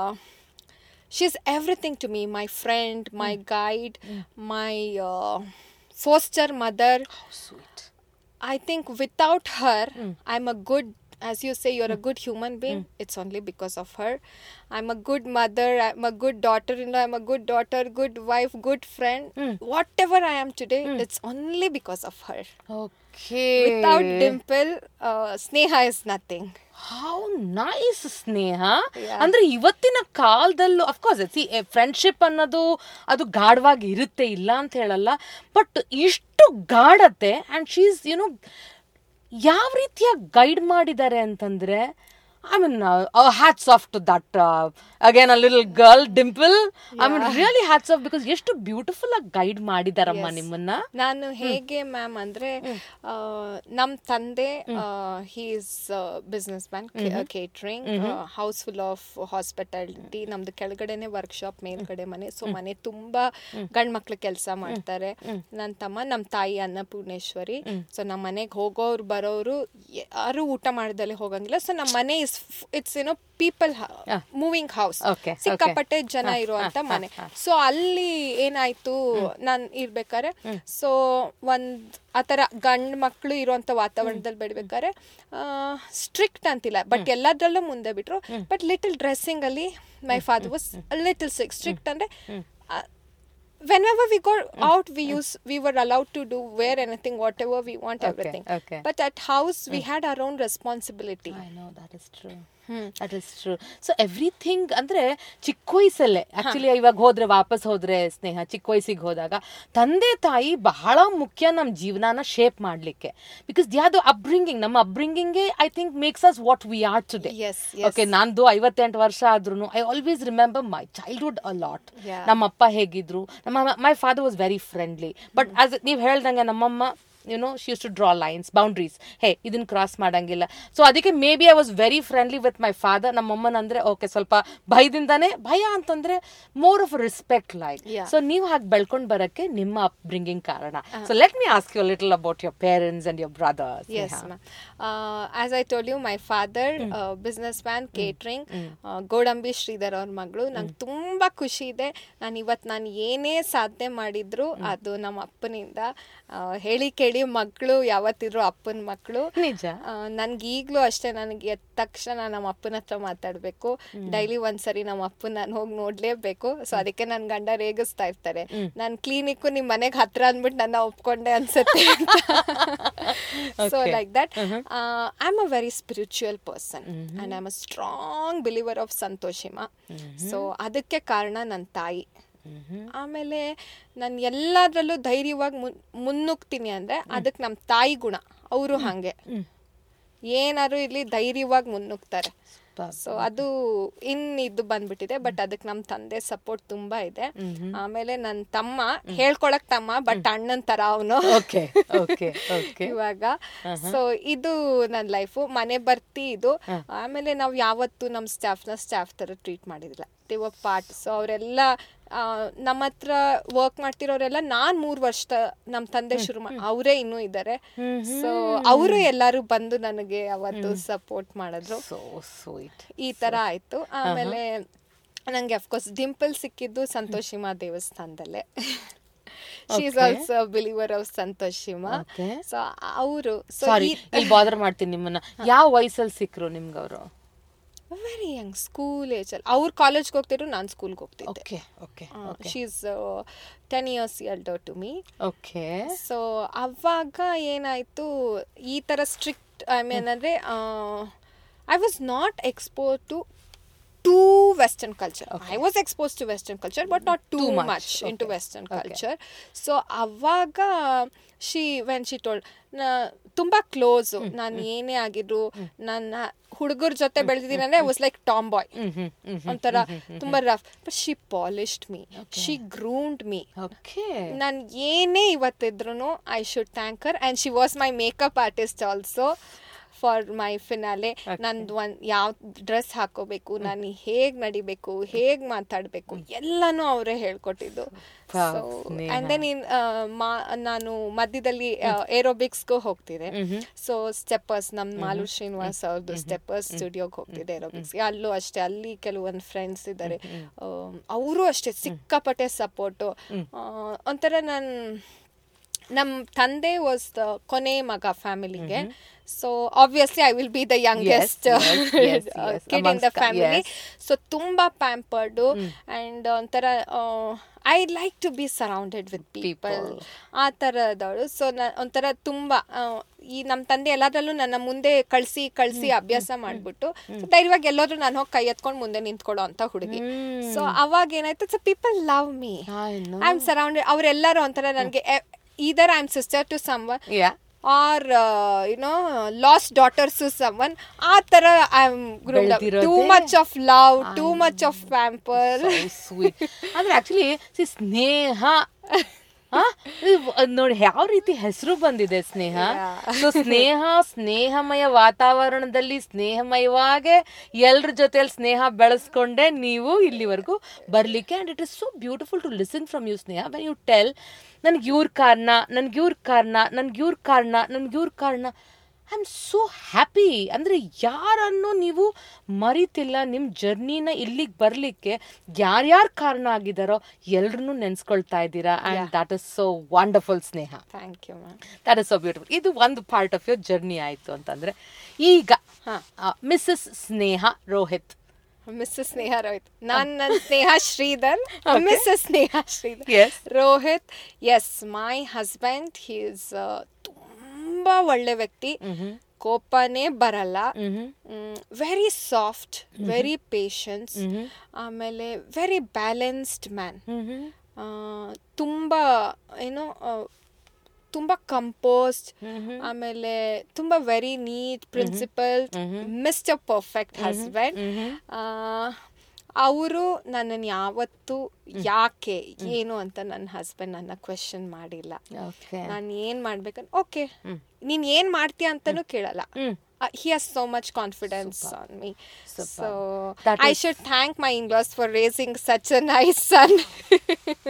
she's everything to me my friend my guide my uh, foster mother
sweet
i think without her i'm a good as you say you're a good human being it's only because of her i'm a good mother i'm a good daughter-in-law i'm a good daughter good wife good friend whatever i am today it's only because of her
okay
without dimple uh, sneha is nothing
how nice Sneha
Yeah.
ಅಂದ್ರೆ ಇವತ್ತಿನ ಕಾಲದಲ್ಲೂ of course C friendship ಅನ್ನೋದು ಅದು ಗಾಢವಾಗಿ ಇರುತ್ತೆ ಇಲ್ಲ ಅಂತ ಹೇಳಲ್ಲ but ಇಷ್ಟು ಗಾಢತೆ ಅಂಡ್ ಶೀಸ್ ಯುನೋ ಯಾವ ರೀತಿಯ ಗೈಡ್ ಮಾಡಿದ್ದಾರೆ ಅಂತಂದ್ರೆ I mean hats off to that again a little girl Dimple I mean really hats off because ಎಷ್ಟು ಬ್ಯೂಟಿಫುಲ್ ಆಗಿ ಗೈಡ್ ಮಾಡಿದಾರಮ್ಮ
Yes.
ನಿಮ್ಮನ್ನ
ನಾನು ಹೇಗೆ ಮ್ಯಾಮ್ ಅಂದ್ರೆ ನಮ್ಮ ತಂದೆ he's business man catering house full of hospitality ನಮ್ದು ಕೆಳಗಡೆನೆ ವರ್ಕ್ಶಾಪ್ ಮೇಲ್ಗಡೆ ಮನೆ ಸೊ ಮನೆ ತುಂಬಾ ಗಂಡ್ ಮಕ್ಳು ಕೆಲಸ ಮಾಡ್ತಾರೆ ನನ್ನ ತಮ್ಮ ನಮ್ಮ ತಾಯಿ ಅನ್ನಪೂರ್ಣೇಶ್ವರಿ ಸೊ ನಮ್ಮ ಮನೆಗೆ ಹೋಗೋರು ಬರೋರು ಯಾರು ಊಟ ಮಾಡ್ದಲೆ ಹೋಗಂಗಿಲ್ಲ ಸೊ ನಮ್ಮ ಮನೆ ಇಸ್ ಇಟ್ಸ್ ಏನೋ people moving house
Okay, okay.
ಸಿಕ್ಕಾಪಟ್ಟೆ ಜನ ಇರುವಂತ ಮನೆ ಸೊ ಅಲ್ಲಿ ಏನಾಯ್ತು ನಾನ್ ಇರ್ಬೇಕಾರೆ ಸೊ ಒಂದ್ ಆತರ ಗಂಡ್ ಮಕ್ಳು ಇರುವಂತ ವಾತಾವರಣದಲ್ಲಿ ಬೆಳಿಬೇಕಾರೆ ಸ್ಟ್ರಿಕ್ಟ್ ಅಂತಿಲ್ಲ ಬಟ್ ಎಲ್ಲದ್ರಲ್ಲೂ ಮುಂದೆ ಬಿಟ್ರು ಬಟ್ ಲಿಟಲ್ ಡ್ರೆಸ್ಸಿಂಗ್ ಅಲ್ಲಿ my father was little strict ಅಂದ್ರೆ whenever we go out we use we were allowed to do wear anything whatever we want
Okay,
everything
okay.
but at house we had our own responsibility
I know that is true that is true so everything ಅಂದ್ರೆ ಚಿಕ್ಕ ವಯಸ್ಸಲ್ಲೇ actually ಇವಾಗ ಹೋದ್ರೆ ವಾಪಸ್ ಹೋದ್ರೆ ಸ್ನೇಹ ಚಿಕ್ಕ ವಯಸ್ಸಿಗೆ ಹೋದಾಗ ತಂದೆ ತಾಯಿ ಬಹಳ ಮುಖ್ಯ ನಮ್ಮ ಜೀವನಾನ ಶೇಪ್ ಮಾಡ್ಲಿಕ್ಕೆ ಬಿಕಾಸ್ ಯಾವುದು ಅಪ್ಬ್ರಿಂಗಿಂಗ್ ನಮ್ಮ ಅಪ್ಬ್ರಿಂಗಿಂಗೇ I think makes us what we are today
Yes, yes.
Okay ನಂದು ಐವತ್ತೆಂಟು ವರ್ಷ ಆದ್ರೂ I always remember my childhood a lot
Yeah.
ನಮ್ಮ ಅಪ್ಪ ಹೇಗಿದ್ರು ನಮ್ಮ my father was very friendly but as ನೀವು ಹೇಳ್ದಂಗೆ ನಮ್ಮಮ್ಮ you know she use to draw lines boundaries ಹೇ ಇದನ್ನ ಕ್ರಾಸ್ ಮಾಡಂಗಿಲ್ಲ ಸೊ ಅದಕ್ಕೆ maybe I was very friendly with my father ನಮ್ಮಮ್ಮನ ಅಂದ್ರೆ ಓಕೆ ಸ್ವಲ್ಪ ಭಯದಿಂದಾನೆ ಭಯ ಅಂತಂದ್ರೆ more of respect like
Yeah.
So ನೀವು ಹಾಗೆ ಬೆಳ್ಕೊಂಡ್ ಬರಕ್ಕೆ ನಿಮ್ಮ ಅಪ್ಬ್ರಿಂಗಿಂಗ್ ಕಾರಣ so let me ask you little about your parents and your brothers
Yes, ma'am. Uh, as I told you, my father, uh, businessman, catering, uh, ಗೋಡಂಬಿ ಶ್ರೀಧರ್ ಅವ್ರ ಮಗಳು ನಂಗೆ ತುಂಬಾ ಖುಷಿ ಇದೆ ನಾನು ಇವತ್ತು ನಾನು ಏನೇ ಸಾಧನೆ ಮಾಡಿದ್ರು ಅದು ನಮ್ಮ ಅಪ್ಪನಿಂದ ಆ, ಹೇಳಿ ಕೇಳಿ ಹೇಳಿ ಮಕ್ಕಳು ಯಾವತ್ತಿದ್ರು ಅಪ್ಪನ ಮಕ್ಕಳು
ನಿಜ
ನನ್ಗೆ ಈಗಲೂ ಅಷ್ಟೇ ನನಗೆ ಎದ್ದ ತಕ್ಷಣ ನಮ್ಮ ಅಪ್ಪನ ಹತ್ರ ಮಾತಾಡಬೇಕು ಡೈಲಿ ಒಂದ್ಸರಿ ನಮ್ಮ ಅಪ್ಪನ ನಾನು ಹೋಗಿ ನೋಡ್ಲೇಬೇಕು ಸೊ ಅದಕ್ಕೆ ನನ್ನ ಗಂಡ ರೇಗಿಸ್ತಾ ಇರ್ತಾರೆ ನಾನು ಕ್ಲಿನಿಕ್ಕು ನಿಮ್ಮ ಮನೆಗೆ ಹತ್ರ ಅಂದ್ಬಿಟ್ಟು ನನ್ನ ಒಪ್ಕೊಂಡೆ ಅನ್ಸುತ್ತೆ so
Okay.
Like that I am a very spiritual person and I am a strong believer of ಸಂತೋಷಿಮ so ಅದಕ್ಕೆ ಕಾರಣ ನನ್ನ ತಾಯಿ ಆಮೇಲೆ ನಾನು ಎಲ್ಲದರಲ್ಲೂ ಧೈರ್ಯವಾಗಿ ಮುನ್ ಮುನ್ನುಗ್ತೀನಿ ಅಂದರೆ ಅದಕ್ಕೆ ನಮ್ಮ ತಾಯಿ ಗುಣ ಅವರು ಹಾಗೆ ಏನಾದ್ರು ಇಲ್ಲಿ ಧೈರ್ಯವಾಗಿ ಮುನ್ನುಗ್ತಾರೆ ಸೊ ಅದು ಇನ್ ಇದು ಬಂದ್ಬಿಟ್ಟಿದೆ ಬಟ್ ಅದಕ್ಕೆ ನಮ್ಮ ತಂದೆ ಸಪೋರ್ಟ್ ತುಂಬಾ ಇದೆ ಆಮೇಲೆ ನನ್ನ ತಮ್ಮ ಹೇಳ್ಕೊಳಕ್ ತಮ್ಮ ಬಟ್ ಅಣ್ಣನ್ ತರ ಅವನು
ಓಕೆ ಓಕೆ ಓಕೆ
ಇವಾಗ ಸೊ ಇದು ನನ್ನ ಲೈಫು ಮನೆ ಬರ್ತಿ ಇದು ಆಮೇಲೆ ನಾವು ಯಾವತ್ತು ನಮ್ಮ ಸ್ಟಾಫ್ನ ಸ್ಟಾಫ್ ಥರ ಟ್ರೀಟ್ ಮಾಡಿದಿಲ್ಲ ದೇವ ಪಾರ್ಟ್ ಸೊ ಅವರೆಲ್ಲ ನಮ್ಮ ಹತ್ರ ವರ್ಕ್ ಮಾಡ್ತಿರೋರೆಲ್ಲ ನಾನ್ ಮೂರ್ ವರ್ಷ ನಮ್ಮ ತಂದೆ ಶುರು ಮಾಡಿ ಅವರೇ ಇನ್ನೂ ಇದ್ದಾರೆ ಸೊ ಅವರು ಎಲ್ಲರೂ ಬಂದು ನನಗೆ ಅವತ್ತು ಸಪೋರ್ಟ್ ಮಾಡಿದ್ರು
ಸೋ ಸ್ವೀಟ್
ಈ ತರ ಆಯ್ತು ಆಮೇಲೆ ನಂಗೆ ಅಫ್ಕೋರ್ಸ್ ಡಿಂಪಲ್ ಸಿಕ್ಕಿದ್ದು ಸಂತೋಷಿಮಾ ದೇವಸ್ಥಾನದಲ್ಲೇ she is also believer of ಸಂತೋಷಿಮಾ
Okay.
So ಅವರು ಸೊ
ಸಾರಿ ಇಲ್ಲಿ ಬಾದರ್ ಮಾಡ್ತೀನಿ ನಿಮ್ಮನ್ನ ಯಾವ ವಯಸ್ಸಲ್ಲಿ ಸಿಕ್ರು ನಿಮ್ಗೆ ಅವರು
ವೆರಿ ಯಂಗ್ ಸ್ಕೂಲ್ ಏಜ್ ಅಲ್ಲಿ ಅವ್ರು ಕಾಲೇಜ್ಗೆ ಹೋಗ್ತಿದ್ರು ನಾನು ಸ್ಕೂಲ್ಗೆ ಹೋಗ್ತಿದ್ದೆ
okay okay okay
she is ten years elder to me
okay
so ಅವಾಗ ಏನಾಯ್ತು ಈ ಥರ ಸ್ಟ್ರಿಕ್ಟ್ ಐ ಮೀನ್ ಅಂದರೆ I was not expose to too western culture I was expose to western culture but not too
Too much.
Much in to
Okay.
Western
Okay.
Culture so ಅವಾಗ she when she told ತುಂಬ close ನಾನು ಏನೇ ಆಗಿದ್ರು ನನ್ನ ಹುಡುಗರ ಜೊತೆ ಬೆಳೆದಿದ್ದೀನಿ ಅಂದರೆ was like Tom tomboy ಒಂಥರ ತುಂಬ rough but she polished me she groomed me
okay
ನಾನು ಏನೇ ಇವತ್ತಿದ್ರು I should thank her and she was my makeup artist also for my finale ನಂದು ಒಂದು ಯಾವ ಡ್ರೆಸ್ ಹಾಕೋಬೇಕು ನಾನು ಹೇಗೆ ನಡಿಬೇಕು ಹೇಗೆ ಮಾತಾಡಬೇಕು ಎಲ್ಲನೂ ಅವರೇ ಹೇಳ್ಕೊಟ್ಟಿದ್ದು so
Sneha.
And then in ಮಾ ನಾನು ಮಧ್ಯದಲ್ಲಿ ಏರೋಬಿಕ್ಸ್ಗೂ ಹೋಗ್ತಿದ್ದೆ ಸೊ ಸ್ಟೆಪ್ಪರ್ಸ್ ನಮ್ಮ ಮಾಲು ಶ್ರೀನಿವಾಸ್ ಅವ್ರದ್ದು ಸ್ಟೆಪ್ಪರ್ಸ್ ಸ್ಟುಡಿಯೋಗೆ ಹೋಗ್ತಿದ್ದೆ ಏರೋಬಿಕ್ಸ್ಗೆ ಅಲ್ಲೂ ಅಷ್ಟೇ ಅಲ್ಲಿ ಕೆಲವೊಂದು ಫ್ರೆಂಡ್ಸ್ ಇದ್ದಾರೆ ಅವರು ಅಷ್ಟೇ ಸಿಕ್ಕಾಪಟ್ಟೆ ಸಪೋರ್ಟು ಒಂಥರ ನಾನು ನಮ್ಮ ತಂದೆ ವಾಸ್ ದ ಕೊನೆ ಮಗ ಫ್ಯಾಮಿಲಿಗೆ so obviously I will be the youngest
yes, yes, yes.
Kid in the
Amongst-
ಫ್ಯಾಮಿಲಿ
yes.
ಸೊ ತುಂಬ ಪ್ಯಾಂಪರ್ಡು ಆ್ಯಂಡ್ ಒಂಥರ I like to be surrounded with people
People.
ಆ ಥರದವಳು ಸೊ ನ ಒಂಥರ ತುಂಬ ಆ, ಈ ನಮ್ಮ ತಂದೆ ಎಲ್ಲದರಲ್ಲೂ ನನ್ನ ಮುಂದೆ ಕಳಿಸಿ ಕಳಿಸಿ ಅಭ್ಯಾಸ ಮಾಡಿಬಿಟ್ಟು ಧೈರ್ಯವಾಗಿ ಎಲ್ಲಾದ್ರೂ ನಾನು ಹೋಗಿ ಕೈ ಎತ್ಕೊಂಡು ಮುಂದೆ ನಿಂತ್ಕೊಳ್ಳೋ ಅಂತ ಹುಡುಗಿ ಸೊ ಅವಾಗ ಏನಾಯ್ತು so people love me
I know.
I am surrounded ಅವರೆಲ್ಲರೂ ಒಂಥರ ನನಗೆ either I am sister to someone
ಯಾ
or you know last daughters someone ಆ ಥರ ಐ ಆಮ್
ಬೆಳ್ದಿರೋದೇ.
Too much of love too much of pamper
sweet ಅಂದ್ರೆ actually see Sneha ಆ? ಇದು ಅದ್ ನೋಡಿ ಯಾವ ರೀತಿ ಹೆಸರು ಬಂದಿದೆ ಸ್ನೇಹ ಸೊ ಸ್ನೇಹ ಸ್ನೇಹಮಯ ವಾತಾವರಣದಲ್ಲಿ ಸ್ನೇಹಮಯವಾಗೆ ಎಲ್ರ ಜೊತೆಯಲ್ಲಿ ಸ್ನೇಹ ಬೆಳೆಸ್ಕೊಂಡೆ ನೀವು ಇಲ್ಲಿವರೆಗೂ ಬರ್ಲಿಕ್ಕೆ and it is so beautiful to listen from you Sneha when you tell ನನ್ಗೆ ಇವ್ರ ಕಾರಣ ನನ್ಗೆ ಇವ್ರ ಕಾರಣ ನನ್ಗೆ ಇವ್ರ ಕಾರಣ ನನ್ಗೆ ಇವ್ರ ಕಾರಣ ಐ ಆಮ್ ಸೋ ಹ್ಯಾಪಿ ಅಂದರೆ ಯಾರನ್ನು ನೀವು ಮರಿತಿಲ್ಲ ನಿಮ್ಮ ಜರ್ನಿನ ಇಲ್ಲಿಗೆ ಬರಲಿಕ್ಕೆ ಯಾರ್ಯಾರು ಕಾರಣ ಆಗಿದ್ದಾರೋ ಎಲ್ರನ್ನೂ ನೆನೆಸ್ಕೊಳ್ತಾ ಇದ್ದೀರಾ and that is so wonderful Sneha
thank you ma'am
that is so beautiful ಇದು ಒಂದು ಪಾರ್ಟ್ ಆಫ್ ಯೋರ್ ಜರ್ನಿ ಆಯಿತು ಅಂತಂದರೆ ಈಗ ಮಿಸ್ಸಸ್ ಸ್ನೇಹ ರೋಹಿತ್
ಮಿಸ್ಸಸ್ ಸ್ನೇಹ ರೋಹಿತ್ ನಾನು ನನ್ನ Sneha Shridhar Mrs Sneha Shridhar
Yes.
Rohit yes my husband he's ತುಂಬ ಒಳ್ಳೆ ವ್ಯಕ್ತಿ ಕೋಪನೇ ಬರಲ್ಲ ವೆರಿ ಸಾಫ್ಟ್ ವೆರಿ ಪೇಷನ್ಸ್ ಆಮೇಲೆ ವೆರಿ ಬ್ಯಾಲೆನ್ಸ್ಡ್ ಮ್ಯಾನ್ ತುಂಬ ಏನೋ ಆ, ತುಂಬ ಕಂಪೋಸ್ಡ್ ಆಮೇಲೆ ತುಂಬ very neat principal mister perfect husband ಅವರು ನನ್ನನ್ನು ಯಾವತ್ತೂ ಯಾಕೆ ಏನು ಅಂತ ನನ್ನ ಹಸ್ಬೆಂಡ್ ನನ್ನ ಕ್ವೆಶನ್ ಮಾಡಿಲ್ಲ
ಓಕೆ
ನಾನು ಏನ್ ಮಾಡ್ಬೇಕಂತ ಓಕೆ ನೀನ್ ಏನ್ ಮಾಡ್ತೀಯ ಅಂತಾನೂ ಕೇಳಲ್ಲ he has so much confidence on me
Superb.
So
That
I
is-
should thank my in laws for raising such a nice son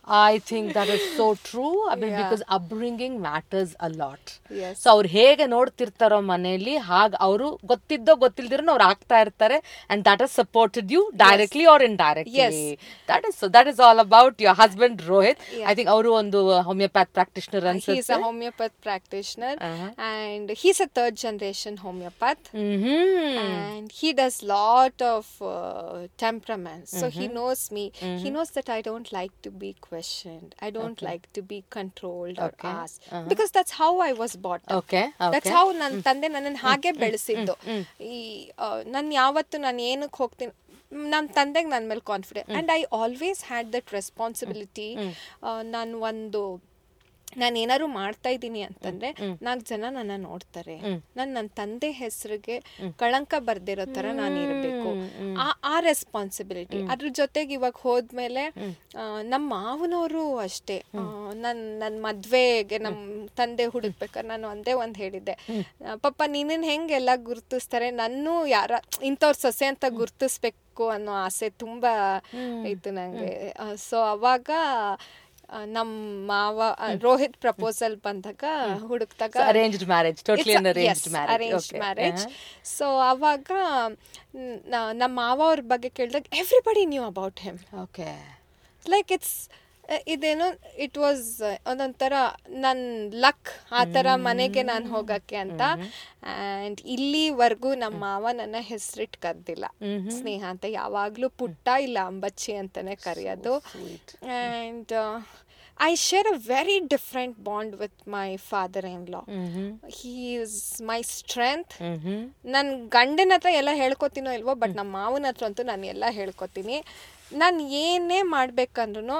I think that is so true because upbringing matters a lot
Yes.
So ಅವ್ರು ಹೇಗೆ ನೋಡ್ತಿರ್ತಾರೋ ಮನೆಯಲ್ಲಿ ಹಾಗೆ ಅವರು ಗೊತ್ತಿದ್ದೋ ಗೊತ್ತಿಲ್ದಿರೋ ಅವ್ರು ಆಗ್ತಾ ಇರ್ತಾರೆ and that is supported you directly or ಇನ್ ಡೈರೆಕ್ಟ್ಲಿ
Yes.
That is that is all about your husband Rohit
Yeah.
I think ಅವರು ಒಂದು ಹೋಮಿಯೋಪ್ಯಾಥ್ ಪ್ರಾಕ್ಟಿಷನರ್
He's a
ಅನ್ಸುತ್ತೆ
homeopath practitioner
Uh-huh.
and he's a third generation homeopath.
Hmm
And he does lot of uh, temperaments. So he knows me. He knows that I don't like to be questioned. I don't like to be controlled or
Okay.
asked. Because that's how I was brought up.
Okay,
That's
okay.
how ನನ್ನ ತಂದೆ ನನ್ನನ್ನು ಹಾಗೆ ಬೆಳೆಸಿದ್ದು ಈ ನಾನು ಯಾವತ್ತು ನಾನು ಏನಕ್ಕೆ ಹೋಗ್ತೀನಿ ನಮ್ಮ ತಂದೆಗೆ ನನ್ನ ಮೇಲೆ confident and I always had that responsibility ನಾನು ಒಂದು ನಾನು ಏನಾದ್ರು ಮಾಡ್ತಾ ಇದ್ದೀನಿ ಅಂತಂದ್ರೆ ನಾಲ್ಕು ಜನ ನನ್ನ ನೋಡ್ತಾರೆ ನಾನು ನನ್ನ ತಂದೆ ಹೆಸರಿಗೆ ಕಳಂಕ ಬರ್ದಿರೋ ಥರ ನಾನು ಇರಬೇಕು ಆ ಆ ರೆಸ್ಪಾನ್ಸಿಬಿಲಿಟಿ ಅದ್ರ ಜೊತೆಗೆ ಇವಾಗ ಹೋದ್ಮೇಲೆ ಆ, ನಮ್ಮ ಮಾವನವರು ಅಷ್ಟೇ ನನ್ನ ನನ್ನ ಮದ್ವೆಗೆ ನಮ್ಮ ತಂದೆ ಹುಡುಕ್ಬೇಕಾದ್ರೆ ನಾನು ಒಂದೇ ಒಂದು ಹೇಳಿದ್ದೆ ಆ, ಪಾಪ ನೀನನ್ನ ಹೆಂಗೆಲ್ಲ ಗುರುತಿಸ್ತಾರೆ ನನ್ನೂ ಯಾರ ಇಂಥವ್ರ ಸೊಸೆ ಅಂತ ಗುರುತಿಸ್ಬೇಕು ಅನ್ನೋ ಆಸೆ ತುಂಬಾ ಇತ್ತು ನಂಗೆ ಸೊ ಅವಾಗ ಆ, ನಮ್ಮ ಮಾವ ಆ, ರೋಹಿತ್ ಪ್ರಪೋಸಲ್ ಬಂದಾಗ ಹುಡುಕ್ದಾಗ
arranged marriage totally an arranged marriage
arrange marriage so ಅವಾಗ ನ್- ನ- ನಮ್ಮ ಮಾವ ಅವ್ರ ಬಗ್ಗೆ ಕೇಳಿದಾಗ everybody knew about him
okay
like it's ಇದೇನೋ ಇಟ್ ವಾಸ್ ಒಂದೊಂಥರ ನನ್ನ ಲಕ್ ಆ ಥರ ಮನೆಗೆ ನಾನು ಹೋಗಕ್ಕೆ ಅಂತ ಆ್ಯಂಡ್ ಇಲ್ಲಿವರೆಗೂ ನಮ್ಮ ಮಾವ ನನ್ನ ಹೆಸರಿಟ್ಟು ಕದ್ದಿಲ್ಲ ಸ್ನೇಹ ಅಂತ ಯಾವಾಗಲೂ ಪುಟ್ಟ ಇಲ್ಲ ಅಂಬಚ್ಚಿ ಅಂತಾನೆ ಕರೆಯೋದು and I share a very different bond with my father in law he is my strength ನನ್ನ ಗಂಡನ ಹತ್ರ ಎಲ್ಲ ಹೇಳ್ಕೊತೀನೋ ಇಲ್ವೋ ಬಟ್ ನಮ್ಮ ಮಾವನ ಹತ್ರ ಅಂತೂ ನಾನು ಎಲ್ಲ ಹೇಳ್ಕೊತೀನಿ ನಾನು ಏನೇ ಮಾಡ್ಬೇಕಂದ್ರೂ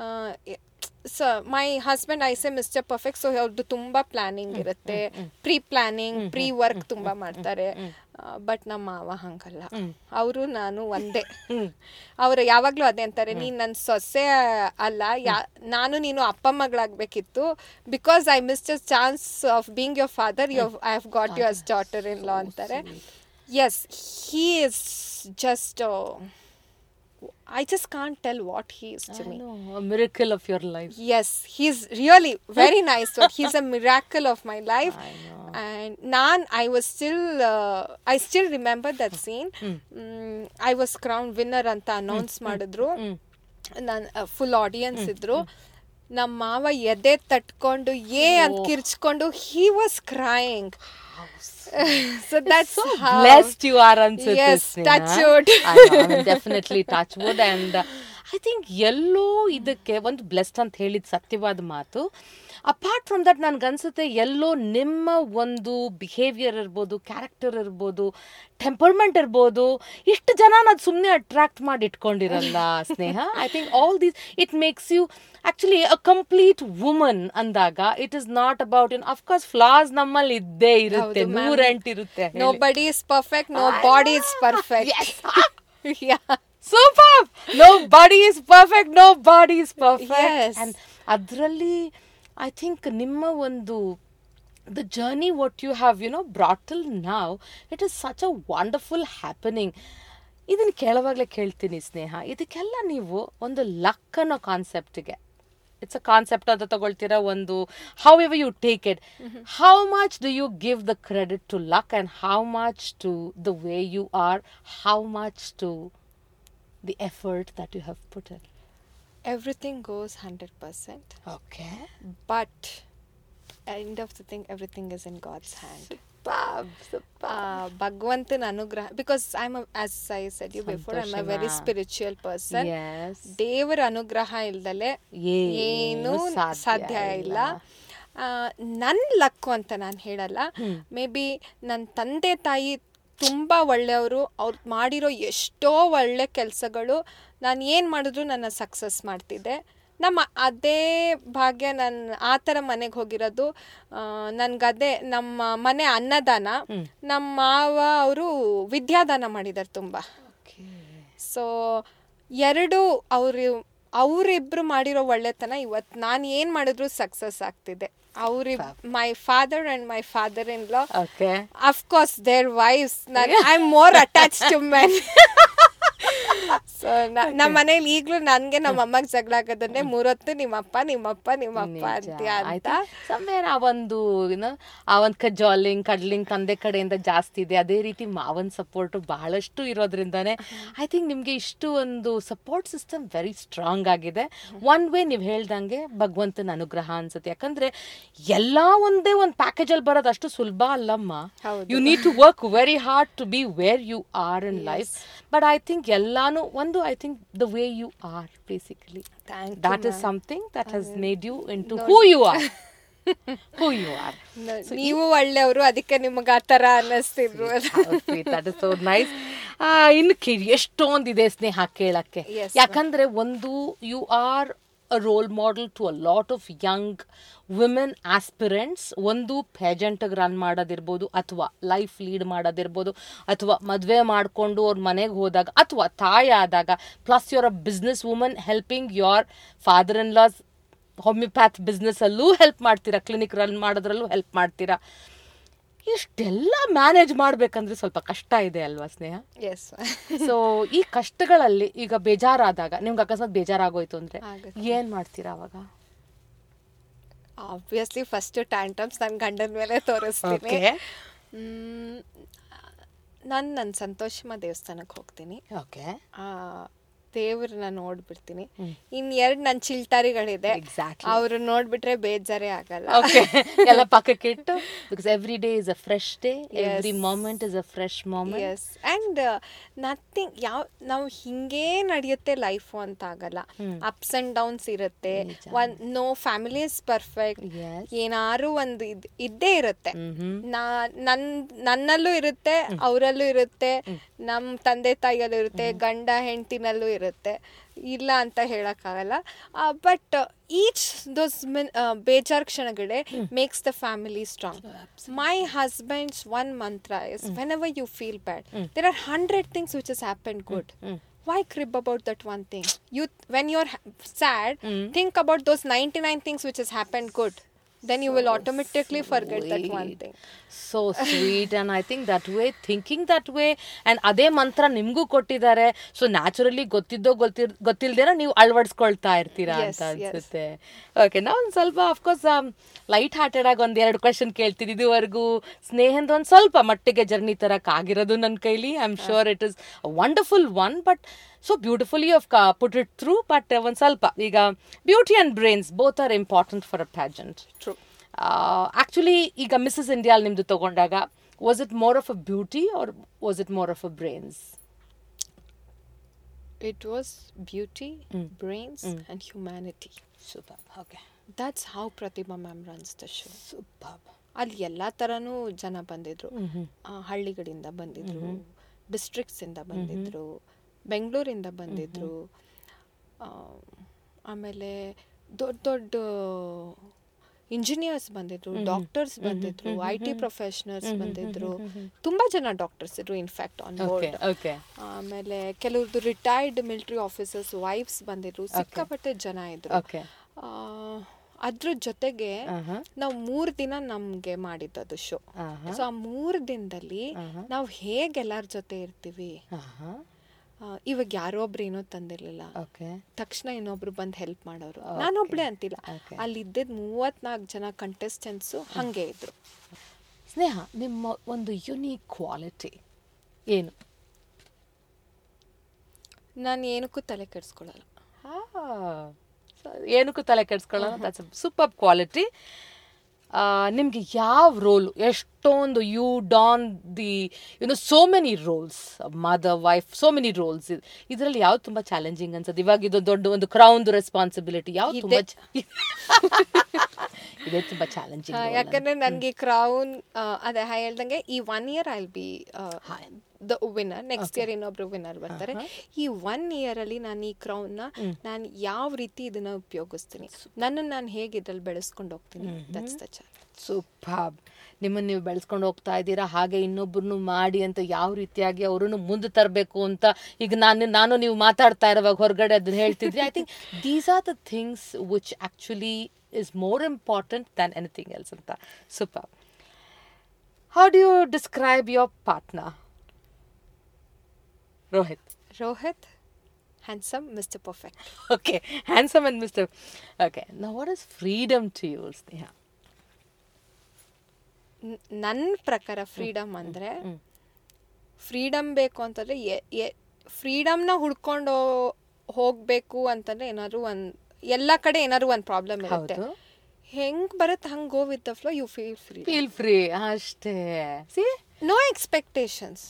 ಸ my husband I say mister perfect so ಅವ್ರದ್ದು ತುಂಬ ಪ್ಲಾನಿಂಗ್ ಇರುತ್ತೆ ಪ್ರೀ ಪ್ಲಾನಿಂಗ್ ಪ್ರೀ ವರ್ಕ್ ತುಂಬ ಮಾಡ್ತಾರೆ ಬಟ್ ನಮ್ಮ ಮಾವ ಹಂಗಲ್ಲ ಅವರು ನಾನು ಒಂದೇ ಅವರು ಯಾವಾಗಲೂ ಅದೇ ಅಂತಾರೆ ನೀನು ನನ್ನ ಸೊಸೆ ಅಲ್ಲ ಯಾ ನಾನು ನೀನು ಅಪ್ಪ ಮಗಳಾಗಬೇಕಿತ್ತು because I miss a chance of being your father you I have got you as daughter in law ಅಂತಾರೆ yes he is just I just can't tell what he is to me
miracle of your life
Yes, he's really very nice. But he's a miracle of my life.
I know.
And Nan, I was still, uh, I still remember that scene. Mm, I was crowned winner ಅಂತ announce ಮಾಡಿದ್ರು ನಾನು full audience ಇದ್ರು ನಮ್ಮ ಮಾವ ಎದೆ ತಟ್ಕೊಂಡು ಏ ಅಂತ ಕಿರ್ಚ್ಕೊಂಡು he was crying so that's
blessed you are ಅನ್ಸುತ್ತೆ
Yes,
Sneha.
touch wood.
I know, I mean, definitely touch wood and I think ಎಲ್ಲೋ ಇದಕ್ಕೆ ಒಂದು ಬ್ಲೆಸ್ಡ್ ಅಂತ ಹೇಳಿದ ಸತ್ಯವಾದ ಮಾತು ಅಪಾರ್ಟ್ ಫ್ರಮ್ ದಟ್ ನನ್ಗನ್ಸುತ್ತೆ ಎಲ್ಲೋ ನಿಮ್ಮ ಒಂದು ಬಿಹೇವಿಯರ್ ಇರ್ಬೋದು ಕ್ಯಾರೆಕ್ಟರ್ ಇರ್ಬೋದು ಟೆಂಪರ್ಮೆಂಟ್ ಇರ್ಬೋದು ಇಷ್ಟು ಜನ ಅದು ಸುಮ್ಮನೆ ಅಟ್ರಾಕ್ಟ್ ಮಾಡಿ ಇಟ್ಕೊಂಡಿರಲ್ಲ Sneha I think all these it makes you actually a complete woman ಅಂದಾಗ it is not about in of course flaws ನಮ್ಮಲ್ಲಿ ಇದ್ದೇ ಇರುತ್ತೆ
ಹೌದು, ma'am.
ನೂರೆಂಟು ಇರುತ್ತೆ
nobody is perfect nobody is perfect yeah
super nobody is perfect nobody is perfect
Yes.
And ಅದರಲ್ಲಿ I think ನಿಮ್ಮ ಒಂದು the journey what you have you know brutal now it is such a wonderful happening ಇದನ್ನು ಕೇಳುವಾಗಲೇ ಕೇಳ್ತೀನಿ ಸ್ನೇಹ ಇದಕ್ಕೆಲ್ಲ ನೀವು ಒಂದು luck ಅನ್ನೋ ಕಾನ್ಸೆಪ್ಟ್ಗೆ ಇಟ್ಸ್ ಅ ಕಾನ್ಸೆಪ್ಟ್ ಅಂತ ತಗೊಳ್ತೀರಾ ಒಂದು however you take it how much do you give the credit to luck and how much to the way you are how much to the effort that you have put in.
everything goes 100%
Okay.
but end of the thing everything is in god's hand
Superb, superb.
uh, ಭಗವಂತನ ಅನುಗ್ರಹ because I am as I said you before I am a very
ಸಂತೋಷನಾ?
Spiritual person
Yes.
ದೇವರ ಅನುಗ್ರಹ ಇಲ್ದಲೆ
ಏನು
ಏನು
ಸಾಧ್ಯ
ಸಾಧ್ಯ ಇಲ್ಲ ನನ್ನ ಲಕ್ಕು ಅಂತ ನಾನು ಹೇಳಲ್ಲ ಮೇ ಬಿ ನನ್ನ ತಂದೆ ತಾಯಿ ತುಂಬ ಒಳ್ಳೆಯವರು ಅವ್ರು ಮಾಡಿರೋ ಎಷ್ಟೋ ಒಳ್ಳೆ ಕೆಲಸಗಳು ನಾನು ಏನು ಮಾಡಿದ್ರು ನನ್ನ ಸಕ್ಸಸ್ ಮಾಡ್ತಿದ್ದೆ ನಮ್ಮ ಅದೇ ಭಾಗ್ಯ ನನ್ನ ಆ ಥರ ಮನೆಗೆ ಹೋಗಿರೋದು ನನಗದೇ ನಮ್ಮ ಮನೆ ಅನ್ನದಾನ ನಮ್ಮ ಮಾವ ಅವರು ವಿದ್ಯಾದಾನ ಮಾಡಿದ್ದಾರೆ ತುಂಬ ಸೊ ಎರಡು ಅವರು ಅವರಿಬ್ರು ಮಾಡಿರೋ ಒಳ್ಳೆತನ ಇವತ್ತು ನಾನು ಏನು ಮಾಡಿದ್ರು ಸಕ್ಸಸ್ ಆಗ್ತಿದೆ ಅವ್ರಿ my father and my father in law
Okay.
Of course their wives ನಾನು I am more attach to men so ನಮ್ಮ ಮನೇಲಿ ಈಗ್ಲೂ ನನ್ಗೆ ನಮ್ಮ ಅಮ್ಮಗ್ ಜಗಳ ಆಗೋದಂದ್ರೆ ಮೂರೊತ್ತು ನಿಮ್ಮಪ್ಪ ನಿಮ್ಮಪ್ಪ ನಿಮ್ಮಪ್ಪ ಅಂತ್ಯ ಅಂತ
ಸಮ್ವೇರ್ ಆ ಒಂದು ಏನೋ ಆ ಒಂದು ಕಜಾಲಿಂಗ್ ಕಡ್ಲಿಂಗ್ ತಂದೆ ಕಡೆಯಿಂದ ಜಾಸ್ತಿ ಇದೆ ಅದೇ ರೀತಿ ಮಾವನ್ ಸಪೋರ್ಟ್ ಬಹಳಷ್ಟು ಇರೋದ್ರಿಂದಾನೆ ಐ ಥಿಂಕ್ ನಿಮ್ಗೆ ಇಷ್ಟು ಒಂದು ಸಪೋರ್ಟ್ ಸಿಸ್ಟಮ್ ವೆರಿ ಸ್ಟ್ರಾಂಗ್ ಆಗಿದೆ ಒನ್ ವೇ ನೀವು ಹೇಳ್ದಂಗೆ ಭಗವಂತನ ಅನುಗ್ರಹ ಅನ್ಸುತ್ತೆ ಯಾಕಂದ್ರೆ ಎಲ್ಲಾ ಒಂದೇ ಒಂದು ಪ್ಯಾಕೇಜ್ ಅಲ್ಲಿ ಬರೋದು ಅಷ್ಟು ಸುಲಭ ಅಲ್ಲಮ್ಮ
ಹೌದು.
You need to work very hard to be where you are in life but I think ಎಲ್ಲಾನು ಒಂದು I think the way you are basically
Thank you,
that is
ma'am.
something that has made you into who you are who you are
ನ- ನೀವು ಒಳ್ಳೆಯವರು ಅದಕ್ಕೆ ನಿಮಗ ಆ ತರ ಅನ್ನಿಸ್ತಿದ್ರು
ದಟ್ ಇಸ್ ಸೋ ನೈಸ್ ಇನ್ನು ಕೇ ಎಷ್ಟೊಂದಿದೆ ಸ್ನೇಹ ಕೇಳಕ್ಕೆ
Yes,
ಯಾಕಂದ್ರೆ ಒಂದು you are a role model to a lot of young women aspirants ಒಂದು ಪೇಜೆಂಟ್ಗೆ ರನ್ ಮಾಡೋದಿರ್ಬೋದು ಅಥವಾ ಲೈಫ್ ಲೀಡ್ ಮಾಡೋದಿರ್ಬೋದು ಅಥವಾ ಮದುವೆ ಮಾಡಿಕೊಂಡು ಅವ್ರ ಮನೆಗೆ ಹೋದಾಗ ಅಥವಾ ತಾಯಿ ಆದಾಗ plus your a business woman helping your father in laws homeopath ಬಿಸ್ನೆಸ್ಸಲ್ಲೂ ಹೆಲ್ಪ್ ಮಾಡ್ತೀರಾ ಕ್ಲಿನಿಕ್ ರನ್ ಮಾಡೋದ್ರಲ್ಲೂ ಹೆಲ್ಪ್ ಮಾಡ್ತೀರಾ ಇಷ್ಟೆಲ್ಲ ಮ್ಯಾನೇಜ್ ಮಾಡ್ಬೇಕಂದ್ರೆ ಸ್ವಲ್ಪ ಕಷ್ಟ ಇದೆ ಅಲ್ವಾ ಸ್ನೇಹ
ಎಸ್
ಸೊ ಈ ಕಷ್ಟಗಳಲ್ಲಿ ಈಗ ಬೇಜಾರಾದಾಗ ನಿಮ್ಗೆ ಅಕಸ್ಮಾತ್ ಬೇಜಾರಾಗೋಯ್ತು ಅಂದ್ರೆ
ಆಗುತ್ತೆ.
ಏನ್ ಮಾಡ್ತೀರಾ ಅವಾಗ
ಆಬ್ವಿಯಸ್ಲಿ ಫಸ್ಟ್ ಟ್ಯಾಂಟಮ್ಸ್ ನನ್ನ ಗಂಡನ ಮೇಲೆ ತೋರಿಸ್ತೀನಿ
Okay.
ನಾನು ನನ್ನ ಸಂತೋಷಮ ದೇವಸ್ಥಾನಕ್ಕೆ ಹೋಗ್ತೀನಿ
ಓಕೆ
ಆ ದೇವ್ರನ್ನ ನೋಡ್ಬಿಡ್ತೀನಿ ಇನ್ ಎರಡ್ ನನ್ ಚಿಲ್ಟಾರಿಗಳಿದೆ
Exactly.
ಅವ್ರು ನೋಡ್ಬಿಟ್ರೆ ಬೇಜಾರೇ ಆಗಲ್ಲ
ಓಕೆ ಎಲ್ಲ ಪಕ್ಕಕ್ಕೆ ಇಟ್ಟು because every day is a fresh day every
Yes.
Moment is a fresh moment
yes and nothing ಯಾವ ನಾವು ಹಿಂಗೇ ನಡೆಯುತ್ತೆ ಲೈಫು ಅಂತ ಆಗಲ್ಲ ಅಪ್ಸ್ ಅಂಡ್ ಡೌನ್ಸ್ ಇರುತ್ತೆ
ನಿಜ.
One no family is perfect
Yes.
ಏನಾರು ಒಂದು ಇದ್- ಇದ್ದೇ ಇರುತ್ತೆ
ಮ್ಹ್ಮ್.
ನಾ ನನ್ ನನ್ನಲ್ಲೂ ಇರುತ್ತೆ ಅವರಲ್ಲೂ ಇರುತ್ತೆ ನಮ್ಮ ತಂದೆ ತಾಯಿಯಲ್ಲೂ ಇರುತ್ತೆ ಗಂಡ ಹೆಂಡತಿನಲ್ಲೂ ಇರುತ್ತೆ ಇಲ್ಲ ಅಂತ ಹೇಳಕ್ಕಾಗಲ್ಲ ಬಟ್ ಈಚ್ ದೋಸ್ ಮಿನ್ ಬೇಜಾರ್ ಕ್ಷಣಗಳೇ makes the family strong my husband's one mantra is whenever you feel bad there are hundred things which is happen good why crib about that one thing you when you're ha- sad think about those 99 things which has happened good then you will automatically forget that one thing
so sweet and I think that way thinking that way and ಅದೇ ಮಂತ್ರ ನಿಮ್ಗೂ ಕೊಟ್ಟಿದ್ದಾರೆ so naturally ಗೊತ್ತಿದ್ದೋ ಗೊತ್ತಿರ್ ಗೊತ್ತಿಲ್ದೇನೋ ನೀವು ಅಳವಡಿಸ್ಕೊಳ್ತಾ ಇರ್ತೀರಾ
Yes,
ಅಂತ
yes.
ಅನ್ಸುತ್ತೆ okay ನಾವು ಒಂದು ಸ್ವಲ್ಪ ಅಫ್ಕೋರ್ಸ್ ಲೈಟ್ ಹಾರ್ಟೆಡ್ ಆಗಿ ಒಂದ್ ಎರಡು ಕ್ವೆಶನ್ ಕೇಳ್ತೀನಿ ಇದುವರೆಗೂ ಸ್ನೇಹದ ಒಂದು ಸ್ವಲ್ಪ ಮಟ್ಟಿಗೆ ಜರ್ನಿ ತರಕ್ ಆಗಿರೋದು ನನ್ನ ಕೈಲಿ I am sure it is wonderful one but so beautifully of put it through but ಒಂದು ಸ್ವಲ್ಪ ಈಗ beauty and brains both are important for a pageant
true
actually ಈಗ ಮಿಸ್ಸಸ್ ಇಂಡಿಯಾ ನಿಮ್ದು ತಗೊಂಡಾಗ was it more of a beauty or was it more of a brains
it was beauty brains and humanity
super okay
that's how pratibha ma'am runs the show
super
ಅಲ್ಲಿ ಎಲ್ಲ ಥರನೂ ಜನ ಬಂದಿದ್ರು ಆ, ಹಳ್ಳಿಗಳಿಂದ ಬಂದಿದ್ರು ಡಿಸ್ಟ್ರಿಕ್ಟ್ಸ್ ಇಂದ ಬಂದಿದ್ರು ಬೆಂಗಳೂರಿಂದ ಬಂದಿದ್ರು ಆ, ಆಮೇಲೆ ದೊಡ್ಡ ದೊಡ್ಡ ಇಂಜಿನಿಯರ್ಸ್ ಬಂದಿದ್ರು ಡಾಕ್ಟರ್ಸ್ ಬಂದಿದ್ರು ಐ ಟಿ ಪ್ರೊಫೆಷನಲ್ಸ್ ಬಂದಿದ್ರು ತುಂಬಾ ಜನ ಡಾಕ್ಟರ್ಸ್ ಇದ್ರು in fact on
okay
board
okay
ಆಮೇಲೆ ಕೆಲವ್ರದ್ದು ರಿಟೈರ್ಡ್ ಮಿಲಿಟರಿ ಆಫೀಸರ್ಸ್ ವೈಫ್ಸ್ ಬಂದಿದ್ರು ಸಿಕ್ಕಾಪಟ್ಟೆ ಜನ ಇದ್ರು
ಓಕೆ
ಆ, ಅದ್ರ ಜೊತೆಗೆ
Uh-huh.
ನಾವು ಮೂರ್ ದಿನ ನಮ್ಗೆ ಮಾಡಿದ್ದದು ಶೋ
Uh-huh.
ಸೊ ಆ ಮೂರ್ ದಿನದಲ್ಲಿ ನಾವು ಹೇಗೆ ಎಲ್ಲಾರ ಜೊತೆ ಇರ್ತೀವಿ ಆ, ಇವಾಗ ಯಾರೋ ಒಬ್ರು ಏನೋ ತಂದಿರ್ಲಿಲ್ಲ
ಓಕೆ
ತಕ್ಷಣ ಇನ್ನೊಬ್ರು ಬಂದು ಹೆಲ್ಪ್ ಮಾಡೋರು ನಾನೊಬ್ಳೆ ಅಂತಿಲ್ಲ
Okay.
ಅಲ್ಲಿ ಇದ್ದಿದ್ ಮೂವತ್ನಾಲ್ಕು ಜನ ಕಂಟೆಸ್ಟೆಂಟ್ಸು ಹಂಗೆ ಇದ್ರು
ಸ್ನೇಹ ನಿಮ್ಮ ಒಂದು ಯುನೀಕ್ ಕ್ವಾಲಿಟಿ ಏನು
ನಾನು ಏನಕ್ಕೂ ತಲೆ ಕೆಡಿಸ್ಕೊಳ್ಳಲ್ಲ
ಏನಕ್ಕೂ ತಲೆ ಕೆಡಿಸ್ಕೊಳ್ಳೋಣ ದಟ್ಸ್ ಸೂಪರ್ ಕ್ವಾಲಿಟಿ ನಿಮಗೆ ಯಾವ ರೋಲ್ ಎಷ್ಟೊಂದು you don the you know so many roles mother wife so many roles ಇದರಲ್ಲಿ ಯಾವ್ದು ತುಂಬಾ ಚಾಲೆಂಜಿಂಗ್ ಅನ್ಸುತ್ತೆ ಇವಾಗ ಇದು ದೊಡ್ಡ ಒಂದು ಕ್ರೌನ್ ರೆಸ್ಪಾನ್ಸಿಬಿಲಿಟಿ ಯಾವ್ದು ತುಂಬಾ
ಇದೆ.
ಇದೇ ತುಂಬಾ ಚಾಲೆಂಜಿಂಗ್
ಆ, ಯಾಕಂದ್ರೆ ನನಗೆ ಕ್ರೌನ್ ಅದೇ ಹಾ ಹೇಳ್ದಂಗೆ ಈ one year I'll be the winner next year ಇನ್ನೊಬ್ರು ವಿನ್ನರ್ ಬರ್ತಾರೆ ಈ ಒನ್ ಇಯರ್ ಅಲ್ಲಿ ನಾನು ಈ ಕ್ರೌನ್ ನ ನಾನು ಯಾವ ರೀತಿ ಇದನ್ನ ಉಪಯೋಗಿಸ್ತೀನಿ ನನ್ನನ್ನು ನಾನು ಹೇಗೆ ಇದ್ರಲ್ಲಿ ಬೆಳೆಸ್ಕೊಂಡು ಹೋಗ್ತೀನಿ ದಟ್ಸ್ ದ ಚಾಲೆಂಜ್
ಸೂಪರ್ ನಿಮ್ಮನ್ನು ನೀವು ಬೆಳೆಸ್ಕೊಂಡು ಹೋಗ್ತಾ ಇದ್ದೀರಾ ಹಾಗೆ ಇನ್ನೊಬ್ಬರನ್ನು ಮಾಡಿ ಅಂತ ಯಾವ ರೀತಿಯಾಗಿ ಅವರನ್ನು ಮುಂದೆ ತರಬೇಕು ಅಂತ ಈಗ ನಾನು ನಾನು ನೀವು ಮಾತಾಡ್ತಾ ಇರುವಾಗ ಹೊರಗಡೆ ಅದನ್ನ ಹೇಳ್ತಿದ್ರಿ I think these are the things which actually is more important than anything else ಅಂತ super how do you describe your partner Rohit
Rohit handsome mister perfect
Okay, handsome and Mr. Okay, now what is freedom to you, Sneha?
ನನ್ನ ಪ್ರಕಾರ freedom ಅಂದರೆ freedom ಬೇಕು ಅಂತಂದರೆ ಫ್ರೀಡಮ್ನ ಹುಡ್ಕೊಂಡು ಹೋಗಬೇಕು ಅಂತಂದರೆ ಏನಾದ್ರು ಒಂದು ಎಲ್ಲ ಕಡೆ ಏನಾದ್ರು ಒಂದು ಪ್ರಾಬ್ಲಮ್ ಇರುತ್ತೆ
ಹೌದು.
ಹೆಂಗೆ ಬರುತ್ತೆ ಹಂಗೆ go with the flow you feel free
Feel free, ಅಷ್ಟೇ See?
No expectations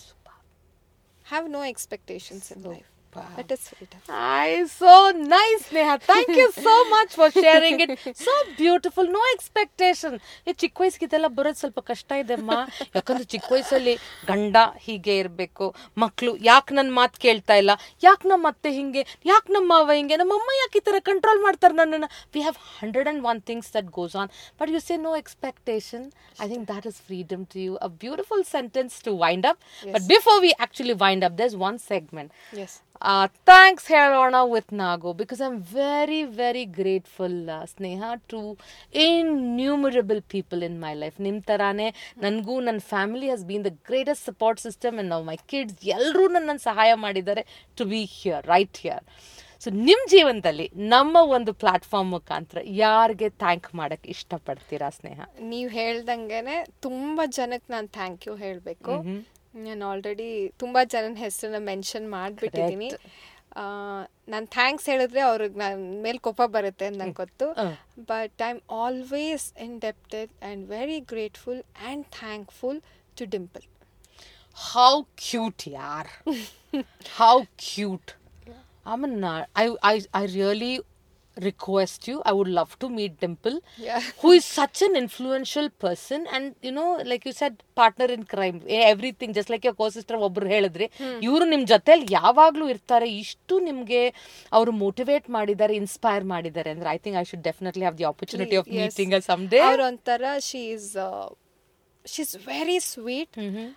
have no expectations in life that is freedom
I so nice, Neha. Thank you so much for sharing it. So beautiful. No expectation. ಈ ಚಿಕ್ಕ ವಯಸ್ಸಿಗೆ ಇದೆಲ್ಲ ಬರೋದು ಸ್ವಲ್ಪ ಕಷ್ಟ ಇದೆ ಅಮ್ಮ ಯಾಕಂದ್ರೆ ಚಿಕ್ಕ ವಯಸ್ಸಲ್ಲಿ ಗಂಡ ಹೀಗೆ ಇರಬೇಕು ಮಕ್ಕಳು ಯಾಕೆ ನನ್ನ ಮಾತು ಕೇಳ್ತಾ ಇಲ್ಲ ಯಾಕೆ ನಮ್ಮ ಅತ್ತೆ ಹಿಂಗೆ ಯಾಕೆ ನಮ್ಮ ಮಾವ ಹಿಂಗೆ ನಮ್ಮ ಅಮ್ಮ ಯಾಕೆ ಈ ಥರ ಕಂಟ್ರೋಲ್ ಮಾಡ್ತಾರೆ ನನ್ನನ್ನು we have hundred and one things that goes on but you say no expectation I think that is freedom to you a beautiful sentence to wind up but before we actually wind up thus one segment
yes
Uh, thanks, Herona with Nago, because I'm very, very grateful, uh, Sneha, to innumerable people in my life. ನಿಮ್ ತರಾನೇ ನನಗೂ ನನ್ನ family has been the greatest support system and ನಾವು my kids ಎಲ್ಲರೂ ನನ್ನನ್ನು ಸಹಾಯ ಮಾಡಿದ್ದಾರೆ to be here right here so ನಿಮ್ಮ ಜೀವನದಲ್ಲಿ ನಮ್ಮ ಒಂದು ಪ್ಲಾಟ್ಫಾರ್ಮ್ ಮುಖಾಂತರ ಯಾರಿಗೆ ಥ್ಯಾಂಕ್ ಮಾಡಕ್ಕೆ ಇಷ್ಟಪಡ್ತೀರಾ ಸ್ನೇಹ
ನೀವು ಹೇಳ್ದಂಗೆನೆ ತುಂಬ ಜನಕ್ಕೆ ನಾನು ಥ್ಯಾಂಕ್ ಯು ಹೇಳಬೇಕು ನಾನು ಆಲ್ರೆಡಿ ತುಂಬ ಜನನ ಹೆಸರನ್ನ ಮೆನ್ಷನ್ ಮಾಡಿಬಿಟ್ಟಿದ್ದೀನಿ ನಾನು ಥ್ಯಾಂಕ್ಸ್ ಹೇಳಿದ್ರೆ ಅವ್ರಿಗೆ ನನ್ನ ಮೇಲೆ ಕೋಪ ಬರುತ್ತೆ ಅಂತ ನಂಗೆ ಗೊತ್ತು
hmm.
But I am always indebted and very grateful and thankful to Dimple
How cute, yaar. How cute. Aman, I, I, I really request you. I would love to meet Dimple,
Yeah.
who is such an influential person, and you know, like you said, partner in crime, eh, everything. Just like your co-sister ಒಬ್ರು ಹೇಳಿದ್ರಿ ಇವರು ನಿಮ್ಮ ಜೊತೆಲಿ ಯಾವಾಗ್ಲೂ ಇರ್ತಾರೆ ಇಷ್ಟು ನಿಮ್ಗೆ ಅವರು ಮೋಟಿವೇಟ್ ಮಾಡಿದ್ದಾರೆ ಇನ್ಸ್ಪೈರ್ ಮಾಡಿದ್ದಾರೆ ಅಂದ್ರೆ I think I should definitely have the opportunity of meeting some day
ಅವ್ರ ಒಂಥರ she is she is very sweet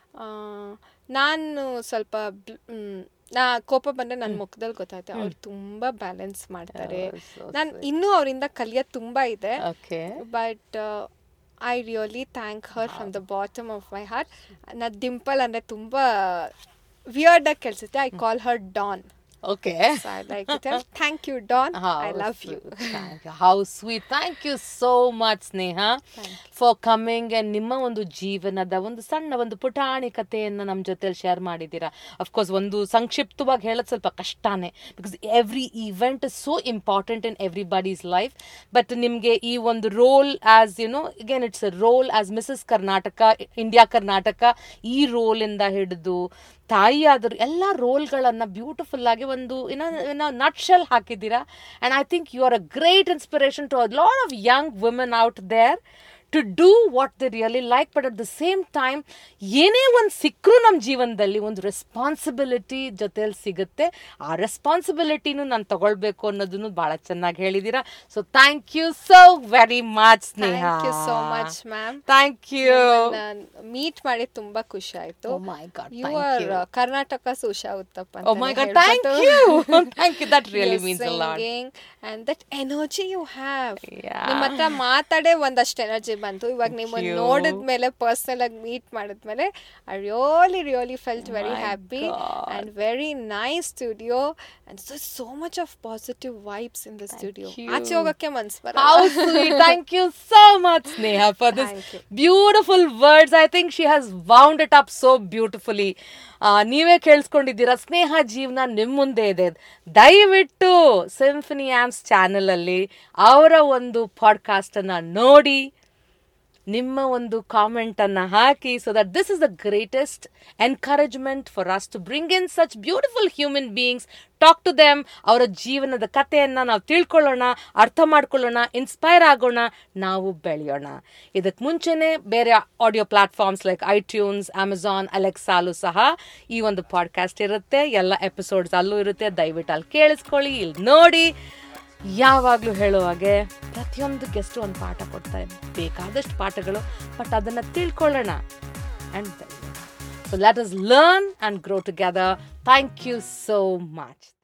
ನಾನು ಸ್ವಲ್ಪ ಬ್- ಮ್, ನಾ ಕೋಪ ಬಂದ್ರೆ ನನ್ನ ಮುಖದಲ್ಲಿ ಗೊತ್ತಾಯ್ತು ಅವ್ರು ತುಂಬಾ ಬ್ಯಾಲೆನ್ಸ್ ಮಾಡ್ತಾರೆ
Oh, so
ನಾನು ಇನ್ನೂ ಅವರಿಂದ ಕಲಿಯೋದು ತುಂಬಾ ಇದೆ
okay
but I really thank her from the bottom of my heart ನಾ ದಿಂಪಲ್ ಅಂದರೆ ತುಂಬ ವಿಯರ್ಡ್ ಆಗಿ ಕೆಲ್ಸುತ್ತೆ I call her don
okay
so I like thank you don I
How
love you
sweet. Thank you. How sweet. Thank you so much, Sneha, for coming and ನಿಮ್ಮ ಒಂದು ಜೀವನದ ಒಂದು ಸಣ್ಣ ಒಂದು ಪುಟಾಣಿ ಕಥೆಯನ್ನು ನಮ್ಮ ಜೊತೆಲಿ ಶೇರ್ ಮಾಡಿದ್ದೀರಾ ಅಫ್ಕೋರ್ಸ್ ಒಂದು ಸಂಕ್ಷಿಪ್ತವಾಗಿ ಹೇಳೋದು ಸ್ವಲ್ಪ ಕಷ್ಟನೇ because every event is so important in everybody's life but ನಿಮಗೆ ಈ ಒಂದು role as you know again it's a role as Mrs Karnataka India Karnataka ಈ ರೋಲಿಂದ ಹಿಡಿದು ತಾಯಿ ಆದರೂ ಎಲ್ಲ ರೋಲ್ಗಳನ್ನು ಬ್ಯೂಟಿಫುಲ್ ಆಗಿ ಒಂದು ಏನೋ ನಟ್ ಶೆಲ್ ಹಾಕಿದ್ದೀರಾ and I think you are a great inspiration to a lot of young women out there to do what the really like but at the same time ಏನೇ ಒಂದು ಸಿಕ್ಕರೂ ನಮ್ಮ ಜೀವನದಲ್ಲಿ ಒಂದು ರೆಸ್ಪಾನ್ಸಿಬಿಲಿಟಿ ಜೊತೆಯಲ್ಲಿ ಸಿಗುತ್ತೆ ಆ ರೆಸ್ಪಾನ್ಸಿಬಿಲಿಟಿನೂ ನಾನು ತಗೊಳ್ಬೇಕು ಅನ್ನೋದನ್ನು ಭಾಳ ಚೆನ್ನಾಗಿ ಹೇಳಿದ್ದೀರಾ so thank you so very much Sneha
thank you so much ma'am
thank you
meet ಮಾಡಿ ತುಂಬಾ ಖುಷಿ ಆಯ್ತು
Oh my God,
you
thank
are
you.
Karnataka Susha Uthappa
Oh my God, thank you. Thank you. That really means a lot.
And that energy you have
Yeah.
ನಿಮ್ಮ ಹತ್ರ ಮಾತಾಡೇ ಒಂದಷ್ಟು energy ಬಂತು ಇವಾಗ ನಿಮ್ಮನ್ನ
you.
ನೋಡಿದ್ಮೇಲೆ ಪರ್ಸನಲ್ ಆಗಿ ಮೀಟ್ ಮಾಡಿದ್ಮೇಲೆ I really really felt very
My
happy
God.
And very nice studio and so so much of positive vibes in the studio
you.
ಆಚೆ ಹೋಗಕ್ಕೆ ಮನ್ಸ್
How sweet. Thank you so much, Sneha, for this
Thank you.
beautiful words. I think she has wound it up so beautifully. ಆ, ನೀವೇ ಕೇಳಿಸ್ಕೊಂಡಿದ್ದೀರಾ ಸ್ನೇಹ ಜೀವನ ನಿಮ್ಮ ಮುಂದೆ ಇದೆ ದಯವಿಟ್ಟು ಸಿಂಫನಿ ಆಮ್ಸ್ ಚಾನಲಲ್ಲಿ ಅವರ ಒಂದು ಪಾಡ್ಕಾಸ್ಟನ್ನು ನೋಡಿ ನಿಮ್ಮ ಒಂದು ಕಾಮೆಂಟ್ ಅನ್ನ ಹಾಕಿ so that this is the greatest encouragement for us to bring in such beautiful human beings talk to them ಅವರ ಜೀವನದ ಕಥೆಯನ್ನ ನಾವು ತಿಳ್ಕೊಳ್ಳೋಣ ಅರ್ಥ ಮಾಡ್ಕೊಳ್ಳೋಣ ಇನ್ಸ್ಪೈರ್ ಆಗೋಣ ನಾವು ಬೆಳೆಯೋಣ ಇದಕ್ಕೆ ಮುಂಚೆನೆ ಬೇರೆ audio platforms like iTunes Amazon ಅಲೆಕ್ಸಾಲು ಸಹ ಈ ಒಂದು ಪಾಡ್ಕಾಸ್ಟ್ ಇರುತ್ತೆ ಎಲ್ಲ ಎಪಿಸೋಡ್ಸ್ ಅಲ್ಲೂ ಇರುತ್ತೆ ದಯವಿಟ್ಟು ಅಲ್ಲಿ ಕೇಳಿಸ್ಕೊಳ್ಳಿ ಇಲ್ಲಿ ನೋಡಿ ಯಾವಾಗಲೂ ಹೇಳೋ ಹಾಗೆ ಪ್ರತಿಯೊಂದು ಗೆಸ್ಟು ಒಂದು ಪಾಠ ಕೊಡ್ತಾರೆ ಬೇಕಾದಷ್ಟು ಪಾಠಗಳು ಬಟ್ ಅದನ್ನು ತಿಳ್ಕೊಳ್ಳೋಣ and so let us learn and grow together thank you so much